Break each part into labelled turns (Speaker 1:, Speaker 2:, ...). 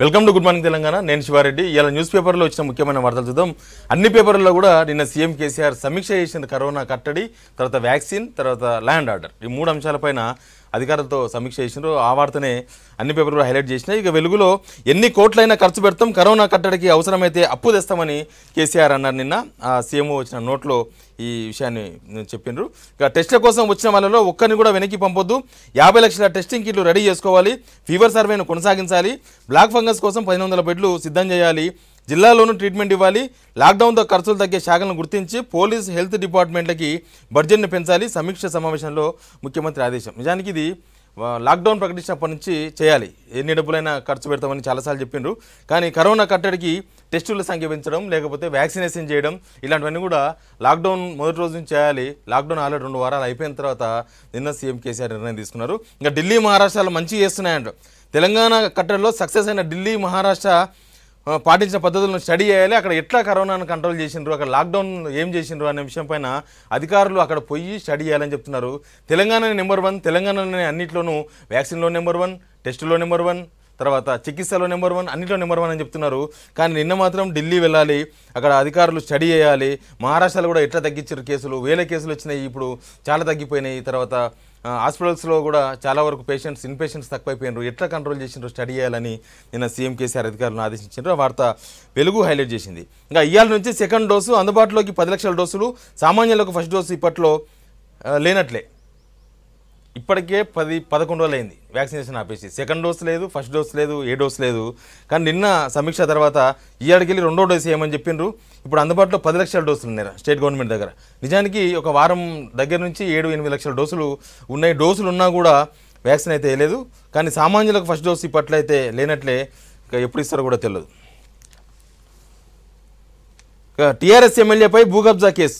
Speaker 1: Welcome to good morning Telangana నేను శివారెడ్డి ఇలా news పేపర్లో వచ్చిన ముఖ్యమైన వార్తలు చూద్దాం అన్ని పేపర్లలో కూడా నిన్న సీఎం కేసీఆర్ సమీక్ష చేసిన కరోనా కట్టడి తర్వాత వ్యాక్సిన్ తర్వాత ల్యాండ్ ఆర్డర్ ఈ మూడు అంశాలపైన అధికారులతో సమీక్ష చేసినారు ఆ వార్తనే అన్ని పేపర్లు కూడా హైలైట్ చేసినాయి ఇక వెలుగులో ఎన్ని కోట్లైనా ఖర్చు పెడతాం కరోనా కట్టడికి అవసరమైతే అప్పు తెస్తామని కేసీఆర్ అన్నారు నిన్న ఆ సీఎంఓ వచ్చిన నోట్లో ఈ విషయాన్ని చెప్పిండ్రు ఇక టెస్ట్ల కోసం వచ్చిన వాళ్ళలో ఒక్కరిని కూడా వెనక్కి పంపొద్దు యాభై లక్షల టెస్టింగ్ కిట్లు రెడీ చేసుకోవాలి ఫీవర్ సర్వేను కొనసాగించాలి బ్లాక్ ఫంగస్ కోసం పదిహేను వందల బెడ్లు సిద్ధం చేయాలి జిల్లాలోనూ ట్రీట్మెంట్ ఇవ్వాలి లాక్డౌన్తో ఖర్చులు తగ్గే శాఖలను గుర్తించి పోలీస్ హెల్త్ డిపార్ట్మెంట్లకి బడ్జెట్ను పెంచాలి సమీక్ష సమావేశంలో ముఖ్యమంత్రి ఆదేశం నిజానికి ఇది వా- లాక్డౌన్ ప్రకటించినప్పటి నుంచి చేయాలి ఎన్ని డబ్బులైనా ఖర్చు పెడతామని చాలాసార్లు చెప్పిండ్రు కానీ కరోనా కట్టడికి టెస్టుల సంఖ్య పెంచడం లేకపోతే వ్యాక్సినేషన్ చేయడం ఇలాంటివన్నీ కూడా లాక్డౌన్ మొదటి రోజు నుంచి చేయాలి లాక్డౌన్ ఆల్రెడీ రెండు వారాలు అయిపోయిన తర్వాత నిన్న సీఎం కేసీఆర్ నిర్ణయం తీసుకున్నారు ఇంకా ఢిల్లీ మహారాష్ట్రలో మంచిగా చేస్తున్నాయంట తెలంగాణ కట్టడిలో సక్సెస్ అయిన ఢిల్లీ మహారాష్ట్ర ఆ, పాటించిన పద్ధతులను స్టడీ చేయాలి అక్కడ ఎట్లా కరోనాను కంట్రోల్ చేసిండ్రు అక్కడ లాక్డౌన్ ఏం చేసిండ్రు అనే విషయం పైన అధికారులు అక్కడ పోయి స్టడీ చేయాలని చెప్తున్నారు తెలంగాణ నెంబర్ వన్ తెలంగాణలోనే అన్నిట్లోనూ వ్యాక్సిన్లో నెంబర్ వన్ టెస్టులో నెంబర్ వన్ తర్వాత చికిత్సలో నెంబర్ వన్ అన్నిట్లో నెంబర్ వన్ అని చెప్తున్నారు కానీ నిన్న మాత్రం ఢిల్లీ వెళ్ళాలి అక్కడ అధికారులు స్టడీ చేయాలి మహారాష్ట్రలో కూడా ఎట్లా తగ్గించారు కేసులు వేల కేసులు వచ్చినాయి ఇప్పుడు చాలా తగ్గిపోయినాయి తర్వాత ఆ, హాస్పిటల్స్లో కూడా చాలా వరకు పేషెంట్స్ ఇన్ పేషెంట్స్ తక్కువైపోయినారు ఎట్లా కంట్రోల్ చేసిండ్రు స్టడీ చేయాలని నిన్న సీఎం కేసీఆర్ అధికారులను ఆదేశించారు ఆ వార్త వెలుగు హైలైట్ చేసింది ఇంకా ఇవాళ నుంచి సెకండ్ డోసు అందుబాటులోకి పది లక్షల డోసులు సామాన్యులకు ఫస్ట్ డోసు ఇప్పట్లో ఆ, లేనట్లే ఇప్పటికే పది పదకొండు రోజులు అయింది వ్యాక్సినేషన్ ఆపేసి సెకండ్ డోస్ లేదు ఫస్ట్ డోస్ లేదు ఏ డోస్ లేదు కానీ నిన్న సమీక్ష తర్వాత ఈ వెళ్ళి రెండో డోస్ ఏమని చెప్పిండ్రు ఇప్పుడు అందుబాటులో పది లక్షల డోసులు ఉన్నాయి స్టేట్ గవర్నమెంట్ దగ్గర నిజానికి ఒక వారం దగ్గర నుంచి ఏడు ఎనిమిది లక్షల డోసులు ఉన్నాయి డోసులు ఉన్నా కూడా వ్యాక్సిన్ అయితే వేయలేదు కానీ సామాన్యులకు ఫస్ట్ డోస్ ఇప్పట్లో అయితే లేనట్లే ఇక ఎప్పుడు ఇస్తారో కూడా తెలియదు ఇక టీఆర్ఎస్ ఎమ్మెల్యేపై భూకబ్జా కేసు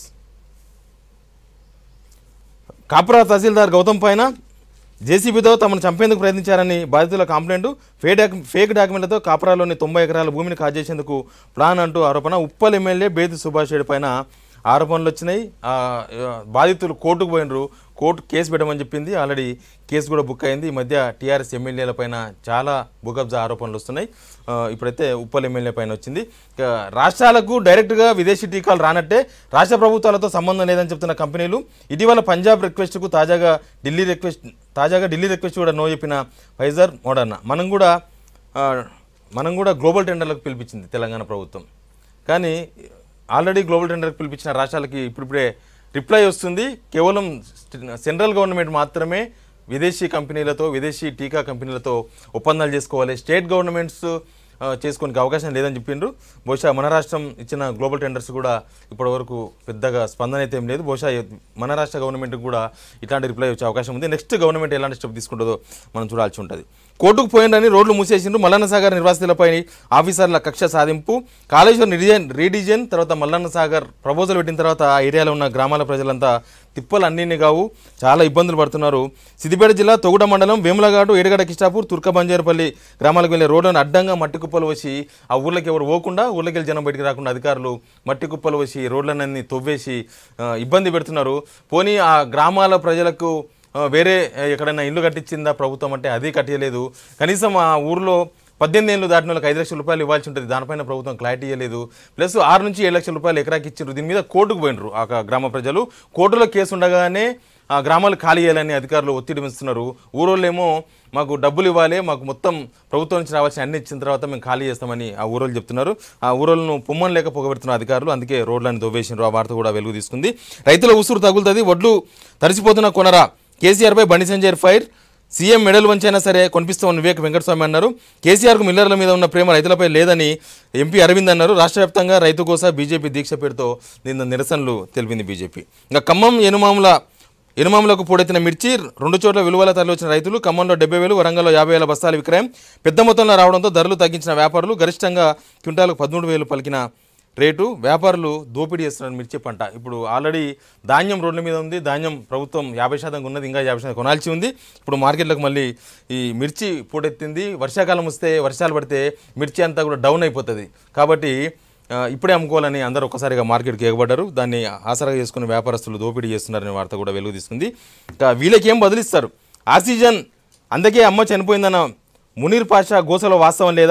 Speaker 1: కాపురా తహసీల్దార్ గౌతమ్ పైన జేసీబీతో తమను చంపేందుకు ప్రయత్నించారని బాధితుల కంప్లైంట్ ఫేక్ డాక్ ఫేక్ డాక్యుమెంట్లతో కాపురాలోని తొంభై ఎకరాల భూమిని కాజేసేందుకు ప్లాన్ అంటూ ఆరోపణ ఉప్పల్ ఎమ్మెల్యే బేతి సుభాష్ రెడ్డి పైన ఆరోపణలు వచ్చినాయి ఆ, ఆ, బాధితులు కోర్టుకు పోయినరు కోర్టు కేసు పెట్టమని చెప్పింది ఆల్రెడీ కేసు కూడా బుక్ అయింది ఈ మధ్య టీఆర్ఎస్ ఎమ్మెల్యేల పైన చాలా భూకబ్జా ఆరోపణలు వస్తున్నాయి ఆ, ఇప్పుడైతే ఉప్పల్ ఎమ్మెల్యే పైన వచ్చింది ఇక రాష్ట్రాలకు డైరెక్ట్గా విదేశీ టీకాలు రానట్టే రాష్ట్ర ప్రభుత్వాలతో సంబంధం లేదని చెప్తున్న కంపెనీలు ఇటీవల పంజాబ్ రిక్వెస్ట్కు తాజాగా ఢిల్లీ రిక్వెస్ట్ తాజాగా ఢిల్లీ రిక్వెస్ట్ కూడా నో చెప్పిన ఫైజర్ మోడర్నా మనం కూడా ఆ, మనం కూడా గ్లోబల్ టెండర్లకు పిలిపించింది తెలంగాణ ప్రభుత్వం కానీ ఆల్రెడీ గ్లోబల్ టెండర్కి పిలిపించిన రాష్ట్రాలకి ఇప్పుడిప్పుడే రిప్లై వస్తుంది కేవలం సెంట్రల్ గవర్నమెంట్ మాత్రమే విదేశీ కంపెనీలతో విదేశీ టీకా కంపెనీలతో ఒప్పందాలు చేసుకోవాలి స్టేట్ గవర్నమెంట్స్ ఆ, చేసుకోనికి అవకాశం లేదని చెప్పిండ్రు బహుశా మన రాష్ట్రం ఇచ్చిన గ్లోబల్ టెండర్స్ కూడా ఇప్పటివరకు పెద్దగా స్పందన అయితే ఏం లేదు బహుశా మన రాష్ట్ర గవర్నమెంట్కి కూడా ఇట్లాంటి రిప్లై వచ్చే అవకాశం ఉంది నెక్స్ట్ గవర్నమెంట్ ఎలాంటి స్టెప్ తీసుకుంటుందో మనం చూడాల్సి ఉంటుంది కోర్టుకు పోయిందని రోడ్లు మూసేసిండ్రు మల్లన్న సాగర్ నిర్వాసితులపై ఆఫీసర్ల కక్ష సాధింపు కాళేశ్వరం రిడిజైన్ రీడిజైన్ తర్వాత మల్లన్న సాగర్ ప్రపోజల్ పెట్టిన తర్వాత ఆ ఏరియాలో ఉన్న గ్రామాల ప్రజలంతా తిప్పలు అన్నీ కావు చాలా ఇబ్బందులు పడుతున్నారు సిద్దిపేట జిల్లా తొగుడ మండలం వేములగాడు ఏడుగడ కిష్టాపూర్ తుర్క బంజేరుపల్లి గ్రామాలకు వెళ్ళే రోడ్లను అడ్డంగా మట్టి కుప్పలు వచ్చి ఆ ఊర్లోకి ఎవరు పోకుండా ఊర్లోకి వెళ్ళి జనం బయటికి రాకుండా అధికారులు మట్టి కుప్పలు వచ్చి రోడ్లన్నీ తవ్వేసి ఆ, ఇబ్బంది పెడుతున్నారు పోనీ ఆ గ్రామాల ప్రజలకు ఆ, వేరే ఆ, ఎక్కడైనా ఇల్లు కట్టించిందా ప్రభుత్వం అంటే అది కట్టలేదు కనీసం ఆ ఊర్లో పద్దెనిమిది ఏళ్ళు దాటిన వాళ్ళకి ఐదు లక్షల రూపాయలు ఇవ్వాల్సి ఉంటుంది దానిపైన ప్రభుత్వం క్లారిటీ ఇవ్వలేదు ప్లస్ ఆరు నుంచి ఏడు లక్షల రూపాయలు ఎకరాకి ఇచ్చారు దీని మీద కోర్టుకు పోయినరు ఆ క- గ్రామ ప్రజలు కోర్టులో కేసు ఉండగానే ఆ గ్రామాలు ఖాళీ చేయాలని అధికారులు ఒత్తిడి పెంచుతున్నారు ఊరోళ్ళేమో మాకు డబ్బులు ఇవ్వాలి మాకు మొత్తం ప్రభుత్వం నుంచి రావాల్సిన అన్ని ఇచ్చిన తర్వాత మేము ఖాళీ చేస్తామని ఆ ఊరోళ్ళు చెప్తున్నారు ఆ ఊరోళ్ళను పొమ్మని లేక పొగబెడుతున్న అధికారులు అందుకే రోడ్లను దొవ్వేసినారు ఆ వార్త కూడా వెలుగు తీసుకుంది రైతుల ఉసురు తగులుతుంది వడ్లు తడిసిపోతున్న కొనరా కేసీఆర్పై Bandi Sanjay fire CM medal వంచైనా సరే కొనిపిస్తామని వివేక్ వెంకటస్వామి అన్నారు కేసీఆర్కు మిల్లర్ల మీద ఉన్న ప్రేమ రైతులపై లేదని ఎంపీ అరవింద్ అన్నారు రాష్ట్ర వ్యాప్తంగా రైతు కోస బీజేపీ దీక్ష పేరుతో నిన్న నిరసనలు తెలిపింది బీజేపీ ఇంకా ఖమ్మం ఎనుమాముల ఎనుమాములకు పూడెత్తిన మిర్చి రెండు చోట్ల విలువల తరలివచ్చిన రైతులు ఖమ్మంలో డెబ్బై వేలు వరంగల్లో యాభై వేల బస్తాల విక్రయం పెద్ద మొత్తంలో రావడంతో ధరలు తగ్గించిన వ్యాపారులు గరిష్టంగా క్వింటాలకు పదమూడు వేలు పలికిన రేటు వ్యాపారులు దోపిడీ చేస్తున్నారు మిర్చి పంట ఇప్పుడు ఆల్రెడీ ధాన్యం రోడ్ల మీద ఉంది ధాన్యం ప్రభుత్వం యాభై శాతం ఉన్నది ఇంకా యాభై శాతం కొనాల్సి ఉంది ఇప్పుడు మార్కెట్లకు మళ్ళీ ఈ మిర్చి పూటెత్తింది వర్షాకాలం వస్తే వర్షాలు పడితే మిర్చి అంతా కూడా డౌన్ అయిపోతుంది కాబట్టి ఆ, ఇప్పుడే అమ్ముకోవాలని అందరూ ఒక్కసారిగా మార్కెట్కి ఎగబడ్డారు దాన్ని ఆసరాగా చేసుకుని వ్యాపారస్తులు దోపిడీ చేస్తున్నారనే వార్త కూడా వెలుగు తీసుకుంది ఇంకా వీళ్ళకి ఏం బదిలిస్తారు ఆక్సిజన్ అందుకే అమ్మ చనిపోయిందన్న మునీర్ పాషా గోసలో వాస్తవం లేదా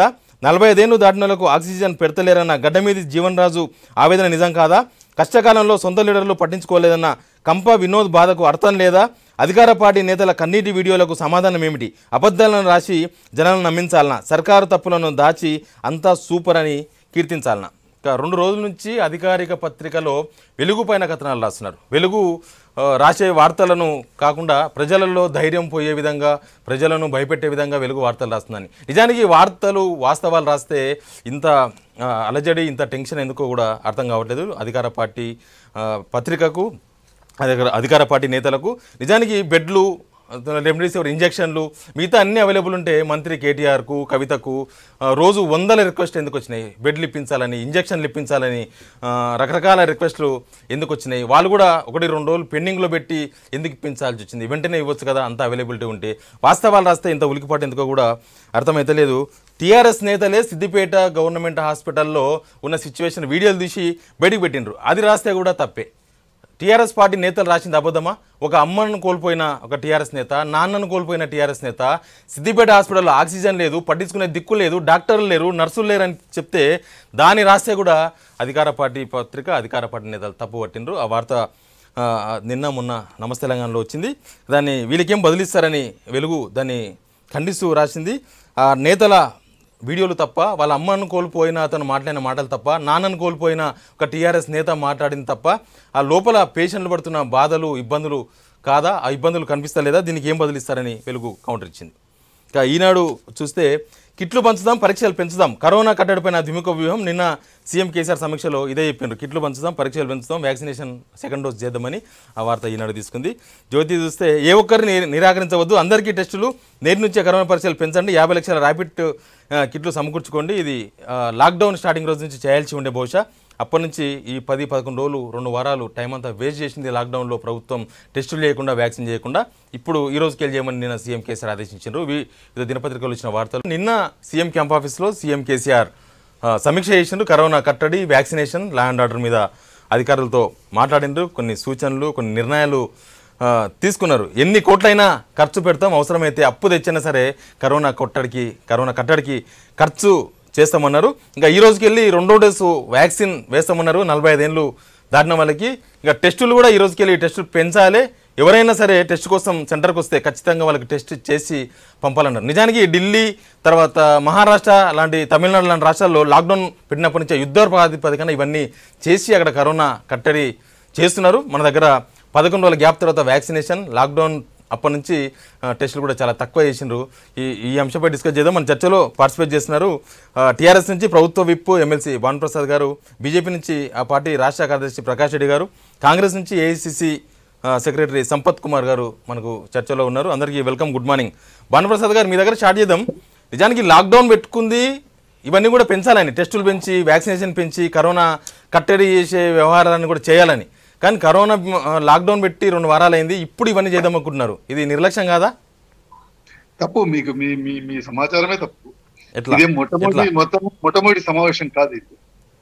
Speaker 1: నలభై ఐదేళ్లు దాటినలకు ఆక్సిజన్ పెడతలేరన్న గడ్డ మీది జీవన్ రాజు ఆవేదన నిజం కాదా కష్టకాలంలో సొంత లీడర్లు పట్టించుకోలేదన్న కంప వినోద్ బాధకు అర్థం లేదా అధికార పార్టీ నేతల కన్నీటి వీడియోలకు సమాధానం ఏమిటి అబద్ధాలను రాసి జనాలను నమ్మించాలనా సర్కారు తప్పులను దాచి అంతా సూపర్ అని కీర్తించాలనా ఇక రెండు రోజుల నుంచి అధికారిక పత్రికలో వెలుగు పైన కథనాలు రాస్తున్నారు వెలుగు ఆ, రాసే వార్తలను కాకుండా ప్రజలలో ధైర్యం పోయే విధంగా ప్రజలను భయపెట్టే విధంగా వెలుగు వార్తలు రాస్తుందని నిజానికి ఈ వార్తలు వాస్తవాలు రాస్తే ఇంత ఆ, అలజడి ఇంత టెన్షన్ ఎందుకో కూడా అర్థం కావట్లేదు అధికార పార్టీ ఆ, పత్రికకు అధికార అధికార పార్టీ నేతలకు నిజానికి బెడ్లు రెమ్డెసివిర్ ఇంజెక్షన్లు మిగతా అన్ని అవైలబుల్ ఉంటే మంత్రి కేటీఆర్కు కవితకు ఆ, రోజు వందల రిక్వెస్ట్ ఎందుకు వచ్చినాయి బెడ్లు ఇప్పించాలని ఇంజక్షన్లు ఇప్పించాలని ఆ, రకరకాల రిక్వెస్ట్లు ఎందుకు వచ్చినాయి వాళ్ళు కూడా ఒకటి రెండు రోజులు పెండింగ్లో పెట్టి ఎందుకు ఇప్పించాల్సి వచ్చింది వెంటనే ఇవ్వచ్చు కదా అంత అవైలబిలిటీ ఉంటే వాస్తవాలు రాస్తే ఇంత ఉలికిపాటు ఎందుకో కూడా అర్థమైతలేదు టీఆర్ఎస్ నేతలే సిద్దిపేట గవర్నమెంట్ హాస్పిటల్లో ఉన్న సిచ్యువేషన్ వీడియోలు తీసి బయటికి పెట్టిండ్రు అది రాస్తే కూడా తప్పే టీఆర్ఎస్ పార్టీ నేతలు రాసింది అబద్ధమా ఒక అమ్మను కోల్పోయిన ఒక టీఆర్ఎస్ నేత నాన్నను కోల్పోయిన టీఆర్ఎస్ నేత సిద్దిపేట హాస్పిటల్లో ఆక్సిజన్ లేదు పట్టించుకునే దిక్కు లేదు డాక్టర్లు లేరు నర్సులు లేరు అని చెప్తే దాన్ని రాస్తే కూడా అధికార పార్టీ పత్రిక అధికార పార్టీ నేతలు తప్పు పట్టిండ్రు ఆ వార్త ఆ, నిన్న మొన్న నమస్తే తెలంగాణలో వచ్చింది దాన్ని వీళ్ళకేం బదిలిస్తారని వెలుగు దాన్ని ఖండిస్తూ రాసింది ఆ నేతల వీడియోలు తప్ప వాళ్ళ అమ్మను కోల్పోయిన అతను మాట్లాడిన మాటలు తప్ప నాన్నను కోల్పోయిన ఒక టీఆర్ఎస్ నేత మాట్లాడింది తప్ప ఆ లోపల పేషెంట్లు పడుతున్న బాధలు ఇబ్బందులు కాదా ఆ ఇబ్బందులు కనిపిస్తలేదా దీనికి ఏం బదిలిస్తారని వెలుగు కౌంటర్ ఇచ్చింది ఇక ఈనాడు చూస్తే కిట్లు పంచుదాం పరీక్షలు పెంచుదాం కరోనా కట్టడిపైన ద్విముఖ వ్యూహం నిన్న సీఎం కేసీఆర్ సమీక్షలో ఇదే చెప్పిండ్రు కిట్లు పంచుదాం పరీక్షలు పెంచుదాం వ్యాక్సినేషన్ సెకండ్ డోస్ చేద్దామని ఆ వార్త ఈనాడు తీసుకుంది జ్యోతి చూస్తే ఏ ఒక్కరిని నిరాకరించవద్దు అందరికీ టెస్టులు నేటి నుంచే కరోనా పరీక్షలు పెంచండి యాభై లక్షల ర్యాపిడ్ ఆ, కిట్లు సమకూర్చుకోండి ఇది ఆ, లాక్డౌన్ స్టార్టింగ్ రోజు నుంచి చేయాల్సి ఉండే బహుశా అప్పటి నుంచి ఈ పది పదకొండు రోజులు రెండు వారాలు టైం అంతా వేస్ట్ చేసింది లాక్డౌన్లో ప్రభుత్వం టెస్టులు చేయకుండా వ్యాక్సిన్ చేయకుండా ఇప్పుడు ఈ రోజుకి వెళ్ళి చేయమని నిన్న సీఎం కేసీఆర్ ఆదేశించారు వి- ఇది దినపత్రికలు ఇచ్చిన వార్తలు నిన్న సీఎం క్యాంప్ ఆఫీస్లో సీఎం కేసీఆర్ ఆ, సమీక్ష చేసిండ్రు కరోనా కట్టడి వ్యాక్సినేషన్ లా అండ్ ఆర్డర్ మీద అధికారులతో మాట్లాడిండ్రు కొన్ని సూచనలు కొన్ని నిర్ణయాలు ఆ, తీసుకున్నారు ఎన్ని కోట్లైనా ఖర్చు పెడతాం అవసరమైతే అప్పు తెచ్చినా సరే కరోనా కొట్టడికి కరోనా కట్టడికి ఖర్చు చేస్తామన్నారు ఇంకా ఈ రోజుకి వెళ్ళి రెండో డోసు వ్యాక్సిన్ వేస్తామన్నారు నలభై ఐదేళ్ళు దాటిన వాళ్ళకి ఇంకా టెస్టులు కూడా ఈ రోజుకి వెళ్ళి టెస్టులు పెంచాలి ఎవరైనా సరే టెస్ట్ కోసం సెంటర్కి వస్తే ఖచ్చితంగా వాళ్ళకి టెస్ట్ చేసి పంపాలన్నారు నిజానికి ఢిల్లీ తర్వాత మహారాష్ట్ర లాంటి తమిళనాడు లాంటి రాష్ట్రాల్లో లాక్డౌన్ పెట్టినప్పటి నుంచే యుద్ధ ప్రాతిపదికన ఇవన్నీ చేసి అక్కడ కరోనా కట్టడి చేస్తున్నారు మన దగ్గర పదకొండు రోజుల గ్యాప్ తర్వాత వ్యాక్సినేషన్ లాక్డౌన్ అప్పటి నుంచి ఆ, టెస్టులు కూడా చాలా తక్కువ చేసిండ్రు ఈ ఈ అంశంపై డిస్కస్ చేద్దాం మన చర్చలో పార్టిసిపేట్ చేస్తున్నారు టీఆర్ఎస్ నుంచి ప్రభుత్వ విప్ ఎమ్మెల్సీ భానుప్రసాద్ గారు బీజేపీ నుంచి ఆ పార్టీ రాష్ట్ర కార్యదర్శి ప్రకాష్ రెడ్డి గారు కాంగ్రెస్ నుంచి ఏఐసిసి సెక్రటరీ సంపత్ కుమార్ గారు మనకు చర్చలో ఉన్నారు అందరికీ వెల్కమ్ గుడ్ మార్నింగ్ భానుప్రసాద్ గారు మీ దగ్గర స్టార్ట్ చేద్దాం నిజానికి లాక్డౌన్ పెట్టుకుంది ఇవన్నీ కూడా పెంచాలని టెస్టులు పెంచి వ్యాక్సినేషన్ పెంచి కరోనా కట్టడి చేసే వ్యవహారాన్ని కూడా చేయాలని కానీ కరోనా ఆ, లాక్డౌన్ పెట్టి రెండు వారాలైంది ఇప్పుడు ఇవన్నీ చేద్దాం అనుకుంటున్నారు ఇది నిర్లక్ష్యం కాదా
Speaker 2: తప్పు మీకు మీ మీ మీ సమాచారమే తప్పు
Speaker 1: ఎట్లా
Speaker 2: ఇదే మొట్టమొదటి మొత్తం మొట్టమొదటి సమావేశం కాదు ఇది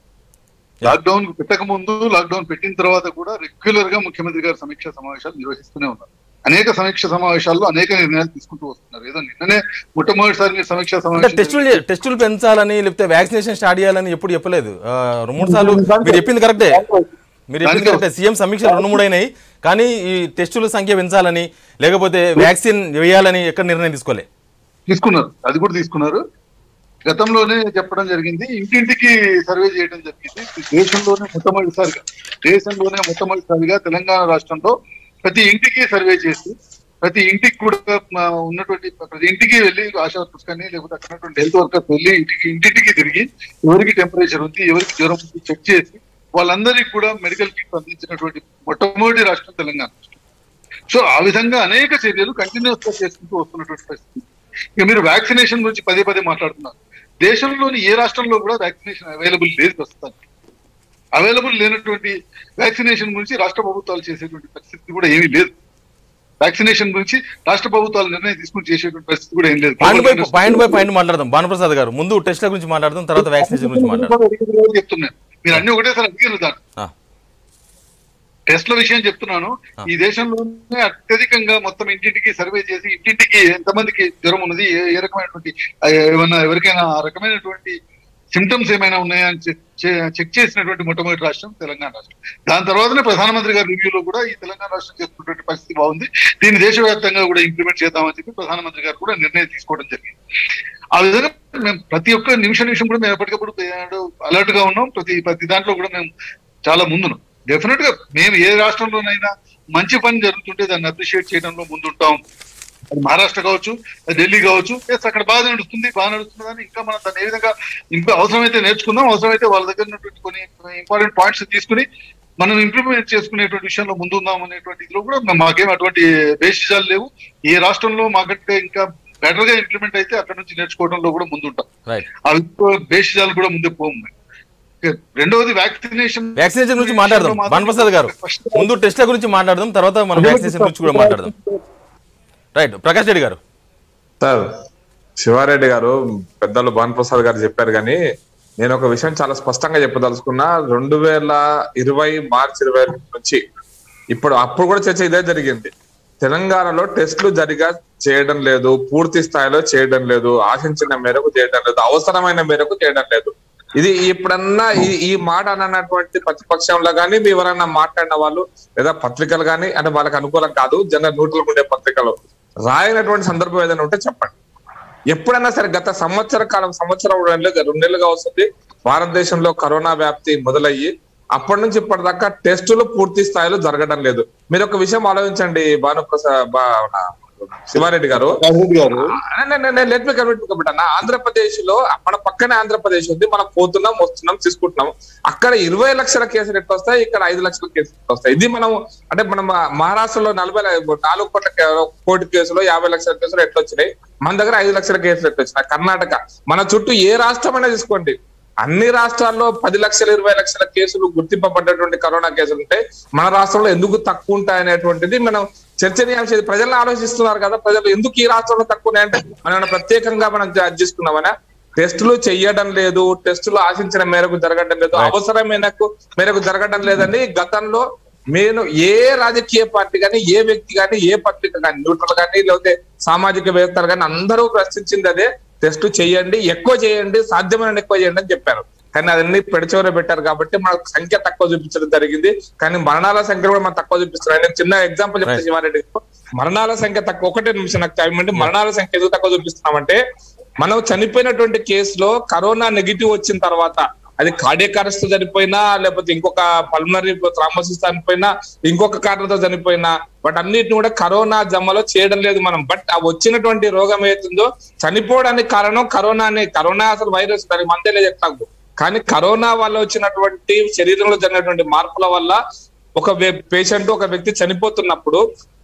Speaker 2: లాక్డౌన్ పెట్టక ముందు లాక్డౌన్ పెట్టిన తర్వాత కూడా రెగ్యులర్ గా ముఖ్యమంత్రి గారు సమీక్ష సమావేశాలు నిర్వహిస్తూనే ఉన్నారు అనేక సమీక్ష సమావేశాల్లో అనేక నిర్ణయాలు తీసుకుంటూ వస్తున్నారు ఏదో నిన్ననే మొట్టమొదటిసారి మీరు సమీక్ష
Speaker 1: అంటే
Speaker 2: సమావేశం
Speaker 1: టెస్టులు చే- టెస్టులు పెంచాలని లేకపోతే వ్యాక్సినేషన్ స్టార్ట్ చేయాలని ఎప్పుడు చెప్పలేదు ఆ, రెండు మూడు సార్లు మీరు చెప్పింది కరెక్టే మీరు చెప్పింది కరెక్టే సీఎం సమీక్ష రెండు మూడు అయినాయి కానీ ఈ టెస్టుల సంఖ్య పెంచాలని లేకపోతే వ్యాక్సిన్ వేయాలని ఎక్కడ నిర్ణయం తీసుకోలే
Speaker 2: తీసుకున్నారు అది కూడా తీసుకున్నారు గతంలోనే చెప్పడం జరిగింది ఇంటింటికి సర్వే చేయడం జరిగింది దేశంలోనే మొట్టమొదటిసారిగా దేశంలోనే మొట్టమొదటిసారిగా తెలంగాణ రాష్ట్రంలో ప్రతి ఇంటికి సర్వే చేసి ప్రతి ఇంటికి కూడా మా ఉన్నటువంటి ప్రతి ఇంటికి వెళ్ళి ఆశా వర్కర్స్ కానీ లేకపోతే అక్కడ ఉన్నటువంటి హెల్త్ వర్కర్స్ వెళ్ళి ఇంటికి ఇంటింటికి తిరిగి ఎవరికి టెంపరేచర్ ఉంది ఎవరికి జ్వరం ఉంది చెక్ చేసి వాళ్ళందరికీ కూడా మెడికల్ కిట్ అందించినటువంటి మొట్టమొదటి రాష్ట్రం తెలంగాణ రాష్ట్రం సో ఆ విధంగా అనేక చర్యలు కంటిన్యూస్ గా చేసుకుంటూ వస్తున్నటువంటి పరిస్థితి ఇక మీరు వ్యాక్సినేషన్ గురించి పదే పదే మాట్లాడుతున్నారు దేశంలోని ఏ రాష్ట్రంలో కూడా వ్యాక్సినేషన్ అవైలబుల్ లేదు ప్రస్తుతానికి అవైలబుల్ లేనటువంటి వ్యాక్సినేషన్ గురించి రాష్ట్ర ప్రభుత్వాలు చేసేటువంటి పరిస్థితి కూడా ఏమీ లేదు వ్యాక్సినేషన్ గురించి రాష్ట్ర ప్రభుత్వాలు నిర్ణయం తీసుకుని చేసేటువంటి పరిస్థితి కూడా ఏం లేదు
Speaker 1: point by point by point మాట్లాడదాం భానుప్రసాద్ గారు ముందు టెస్ట్ల గురించి మాట్లాడదాం తర్వాత వ్యాక్సినేషన్ గురించి మాట్లాడదాం
Speaker 2: చెప్తున్నాను మీరు అన్ని ఒకటేసారి అడిగారు దాన్ని
Speaker 1: ఆ,
Speaker 2: టెస్ట్ల విషయం చెప్తున్నాను ఈ దేశంలోనే అత్యధికంగా మొత్తం ఇంటింటికి సర్వే చేసి ఇంటింటికి ఎంతమందికి జ్వరం ఉన్నది ఏ ఏ రకమైనటువంటి ఆ, ఏమన్నా ఎవరికైనా ఆ రకమైనటువంటి సిమ్టమ్స్ ఏమైనా ఉన్నాయా అని చెక్ చే- చెక్ చేసినటువంటి మొట్టమొదటి రాష్ట్రం తెలంగాణ రాష్ట్రం దాని తర్వాతనే ప్రధానమంత్రి గారి రివ్యూలో కూడా ఈ తెలంగాణ రాష్ట్రం చేస్తున్నటువంటి పరిస్థితి బాగుంది దీన్ని దేశవ్యాప్తంగా కూడా ఇంప్లిమెంట్ చేద్దామని చెప్పి ప్రధానమంత్రి గారు కూడా నిర్ణయం తీసుకోవడం జరిగింది ఆ విధంగా మేము ప్రతి ఒక్క నిమిషం నిమిషం కూడా మేము ఎప్పటికప్పుడు అలర్ట్ గా ఉన్నాం ప్రతి ప్రతి దాంట్లో కూడా మేము చాలా ముందున్నాం డెఫినెట్ గా మేము ఏ రాష్ట్రంలోనైనా మంచి పని జరుగుతుంటే దాన్ని అప్రిషియేట్ చేయడంలో ముందుంటాం అది మహారాష్ట్ర కావచ్చు అది ఢిల్లీ కావచ్చు ఎస్ అక్కడ బాగా నడుస్తుంది బాగా నడుస్తుంది అని ఇంకా మనం దాన్ని ఏ విధంగా ఇంకా అవసరమైతే నేర్చుకుందాం అవసరమైతే వాళ్ళ దగ్గర ఉన్నటువంటి కొన్ని ఇంపార్టెంట్ పాయింట్స్ తీసుకుని మనం ఇంప్లిమెంట్ చేసుకునేటువంటి విషయంలో ముందుందాం అనేటువంటి ఇదిలో కూడా మా- మాకేం అటువంటి బేసిజాలు లేవు ఏ రాష్ట్రంలో మాకంటే ఇంకా బెటర్ గా ఇంప్లిమెంట్ అయితే అక్కడ నుంచి నేర్చుకోవడంలో కూడా ముందుంటాం
Speaker 1: రైట్
Speaker 2: అవి బేసిజాలు కూడా ముందే పోము రెండవది వ్యాక్సినేషన్
Speaker 1: వ్యాక్సినేషన్ గురించి మాట్లాడదాం భానుప్రసాద్ గారు ముందు టెస్ట్ల గురించి మాట్లాడదాం తర్వాత మనం వ్యాక్సినేషన్ గురించి కూడా మాట్లాడదాం రైట్ ప్రకాష్ రెడ్డి గారు
Speaker 3: సార్ శివారెడ్డి గారు పెద్దలు భాన్ ప్రసాద్ గారు చెప్పారు కానీ నేను ఒక విషయం చాలా స్పష్టంగా చెప్పదలుచుకున్నా రెండు వేల ఇరవై మార్చి ఇరవై నుంచి ఇప్పుడు అప్పుడు కూడా చర్చ ఇదే జరిగింది తెలంగాణలో టెస్టులు జరిగా చేయడం లేదు పూర్తి స్థాయిలో చేయడం లేదు ఆశించిన మేరకు చేయడం లేదు అవసరమైన మేరకు చేయడం లేదు ఇది ఇప్పుడన్నా ఈ ఈ మాట అన్నటువంటి ప్రతిపక్షంలో కానీ ఎవరన్నా మాట్లాడిన వాళ్ళు లేదా పత్రికలు కానీ అంటే వాళ్ళకి అనుకూలం కాదు జనరల్ న్యూట్రల్ ఉండే పత్రికలు రాయనటువంటి సందర్భం ఏదైనా ఉంటే చెప్పండి ఎప్పుడైనా సరే గత సంవత్సర కాలం సంవత్సరం రెండు నెలలుగా- రెండు నెలలుగా వస్తుంది భారతదేశంలో కరోనా వ్యాప్తి మొదలయ్యి అప్పటి నుంచి ఇప్పటిదాకా టెస్టులు పూర్తి స్థాయిలో జరగడం లేదు మీరు ఒక విషయం ఆలోచించండి భానుప్రసాద్ బా- శివారెడ్డి గారు
Speaker 2: గారు
Speaker 3: లెట్ మీ కమిట్ అన్న ఆంధ్రప్రదేశ్ లో మన పక్కనే ఆంధ్రప్రదేశ్ ఉంది మనం పోతున్నాం వస్తున్నాం తీసుకుంటున్నాం అక్కడ ఇరవై లక్షల కేసులు ఎట్లా వస్తాయి ఇక్కడ ఐదు లక్షల కేసులు ఎట్లా వస్తాయి ఇది మనం అంటే మనం మహారాష్ట్రలో నలభై నాలుగు కోట్ల కే- కోటి కేసులు యాభై లక్షల కేసులు ఎట్లా వచ్చినాయి మన దగ్గర ఐదు లక్షల కేసులు ఎట్లా వచ్చినాయి కర్ణాటక మన చుట్టూ ఏ రాష్ట్రమైనా తీసుకోండి అన్ని రాష్ట్రాల్లో పది లక్షల ఇరవై లక్షల కేసులు గుర్తింపబడ్డటువంటి కరోనా కేసులు ఉంటాయి మన రాష్ట్రంలో ఎందుకు తక్కువ ఉంటాయి అనేటువంటిది మనం చర్చనీయాంశం ఇది ప్రజలు ఆలోచిస్తున్నారు కదా ప్రజలు ఎందుకు ఈ రాష్ట్రంలో తక్కువ ఉన్నాయంటే మనం ఏమైనా ప్రత్యేకంగా మనం జడ్జ్ చేసుకున్నామనా టెస్టులు చెయ్యడం లేదు టెస్టులు ఆశించిన మేరకు జరగడం లేదు
Speaker 1: Right.
Speaker 3: అవసరమైన మేరకు జరగడం లేదని గతంలో నేను ఏ రాజకీయ పార్టీ కానీ ఏ వ్యక్తి కానీ ఏ పత్రిక కానీ న్యూట్రల్ కానీ లేకపోతే సామాజిక వేత్తలు కానీ అందరూ ప్రశ్నించింది అదే టెస్ట్ చేయండి ఎక్కువ చేయండి సాధ్యమైన ఎక్కువ చేయండి అని చెప్పారు కానీ అదన్నీ పెడచోర పెట్టారు కాబట్టి మనకు సంఖ్య తక్కువ చూపించడం జరిగింది కానీ మరణాల సంఖ్య కూడా మనం తక్కువ చూపిస్తున్నారు నేను చిన్న ఎగ్జాంపుల్ చెప్తే
Speaker 1: Right.
Speaker 3: శివారెడ్డి గారు. మరణాల సంఖ్య తక్కువ ఒకటే నిమిషం నాకు టైం అండి మరణాల సంఖ్య ఎందుకు తక్కువ చూపిస్తున్నామంటే మనం చనిపోయినటువంటి కేసులో కరోనా నెగిటివ్ వచ్చిన తర్వాత అది కార్డియక్ అరెస్ట్ చనిపోయినా లేకపోతే ఇంకొక పల్మనరీ థ్రాంబోసిస్ చనిపోయినా ఇంకొక కారణంతో చనిపోయినా బట్ అన్నిటిని కూడా కరోనా జమ్మలో చేయడం లేదు మనం బట్ ఆ వచ్చినటువంటి రోగం ఏతుందో చనిపోవడానికి కారణం కరోనానే కరోనా అసలు వైరస్ దానికి మందే చెప్తాకు కానీ కరోనా వల్ల వచ్చినటువంటి శరీరంలో జరిగినటువంటి మార్పుల వల్ల ఒక పేషెంట్ ఒక వ్యక్తి చనిపోతున్నప్పుడు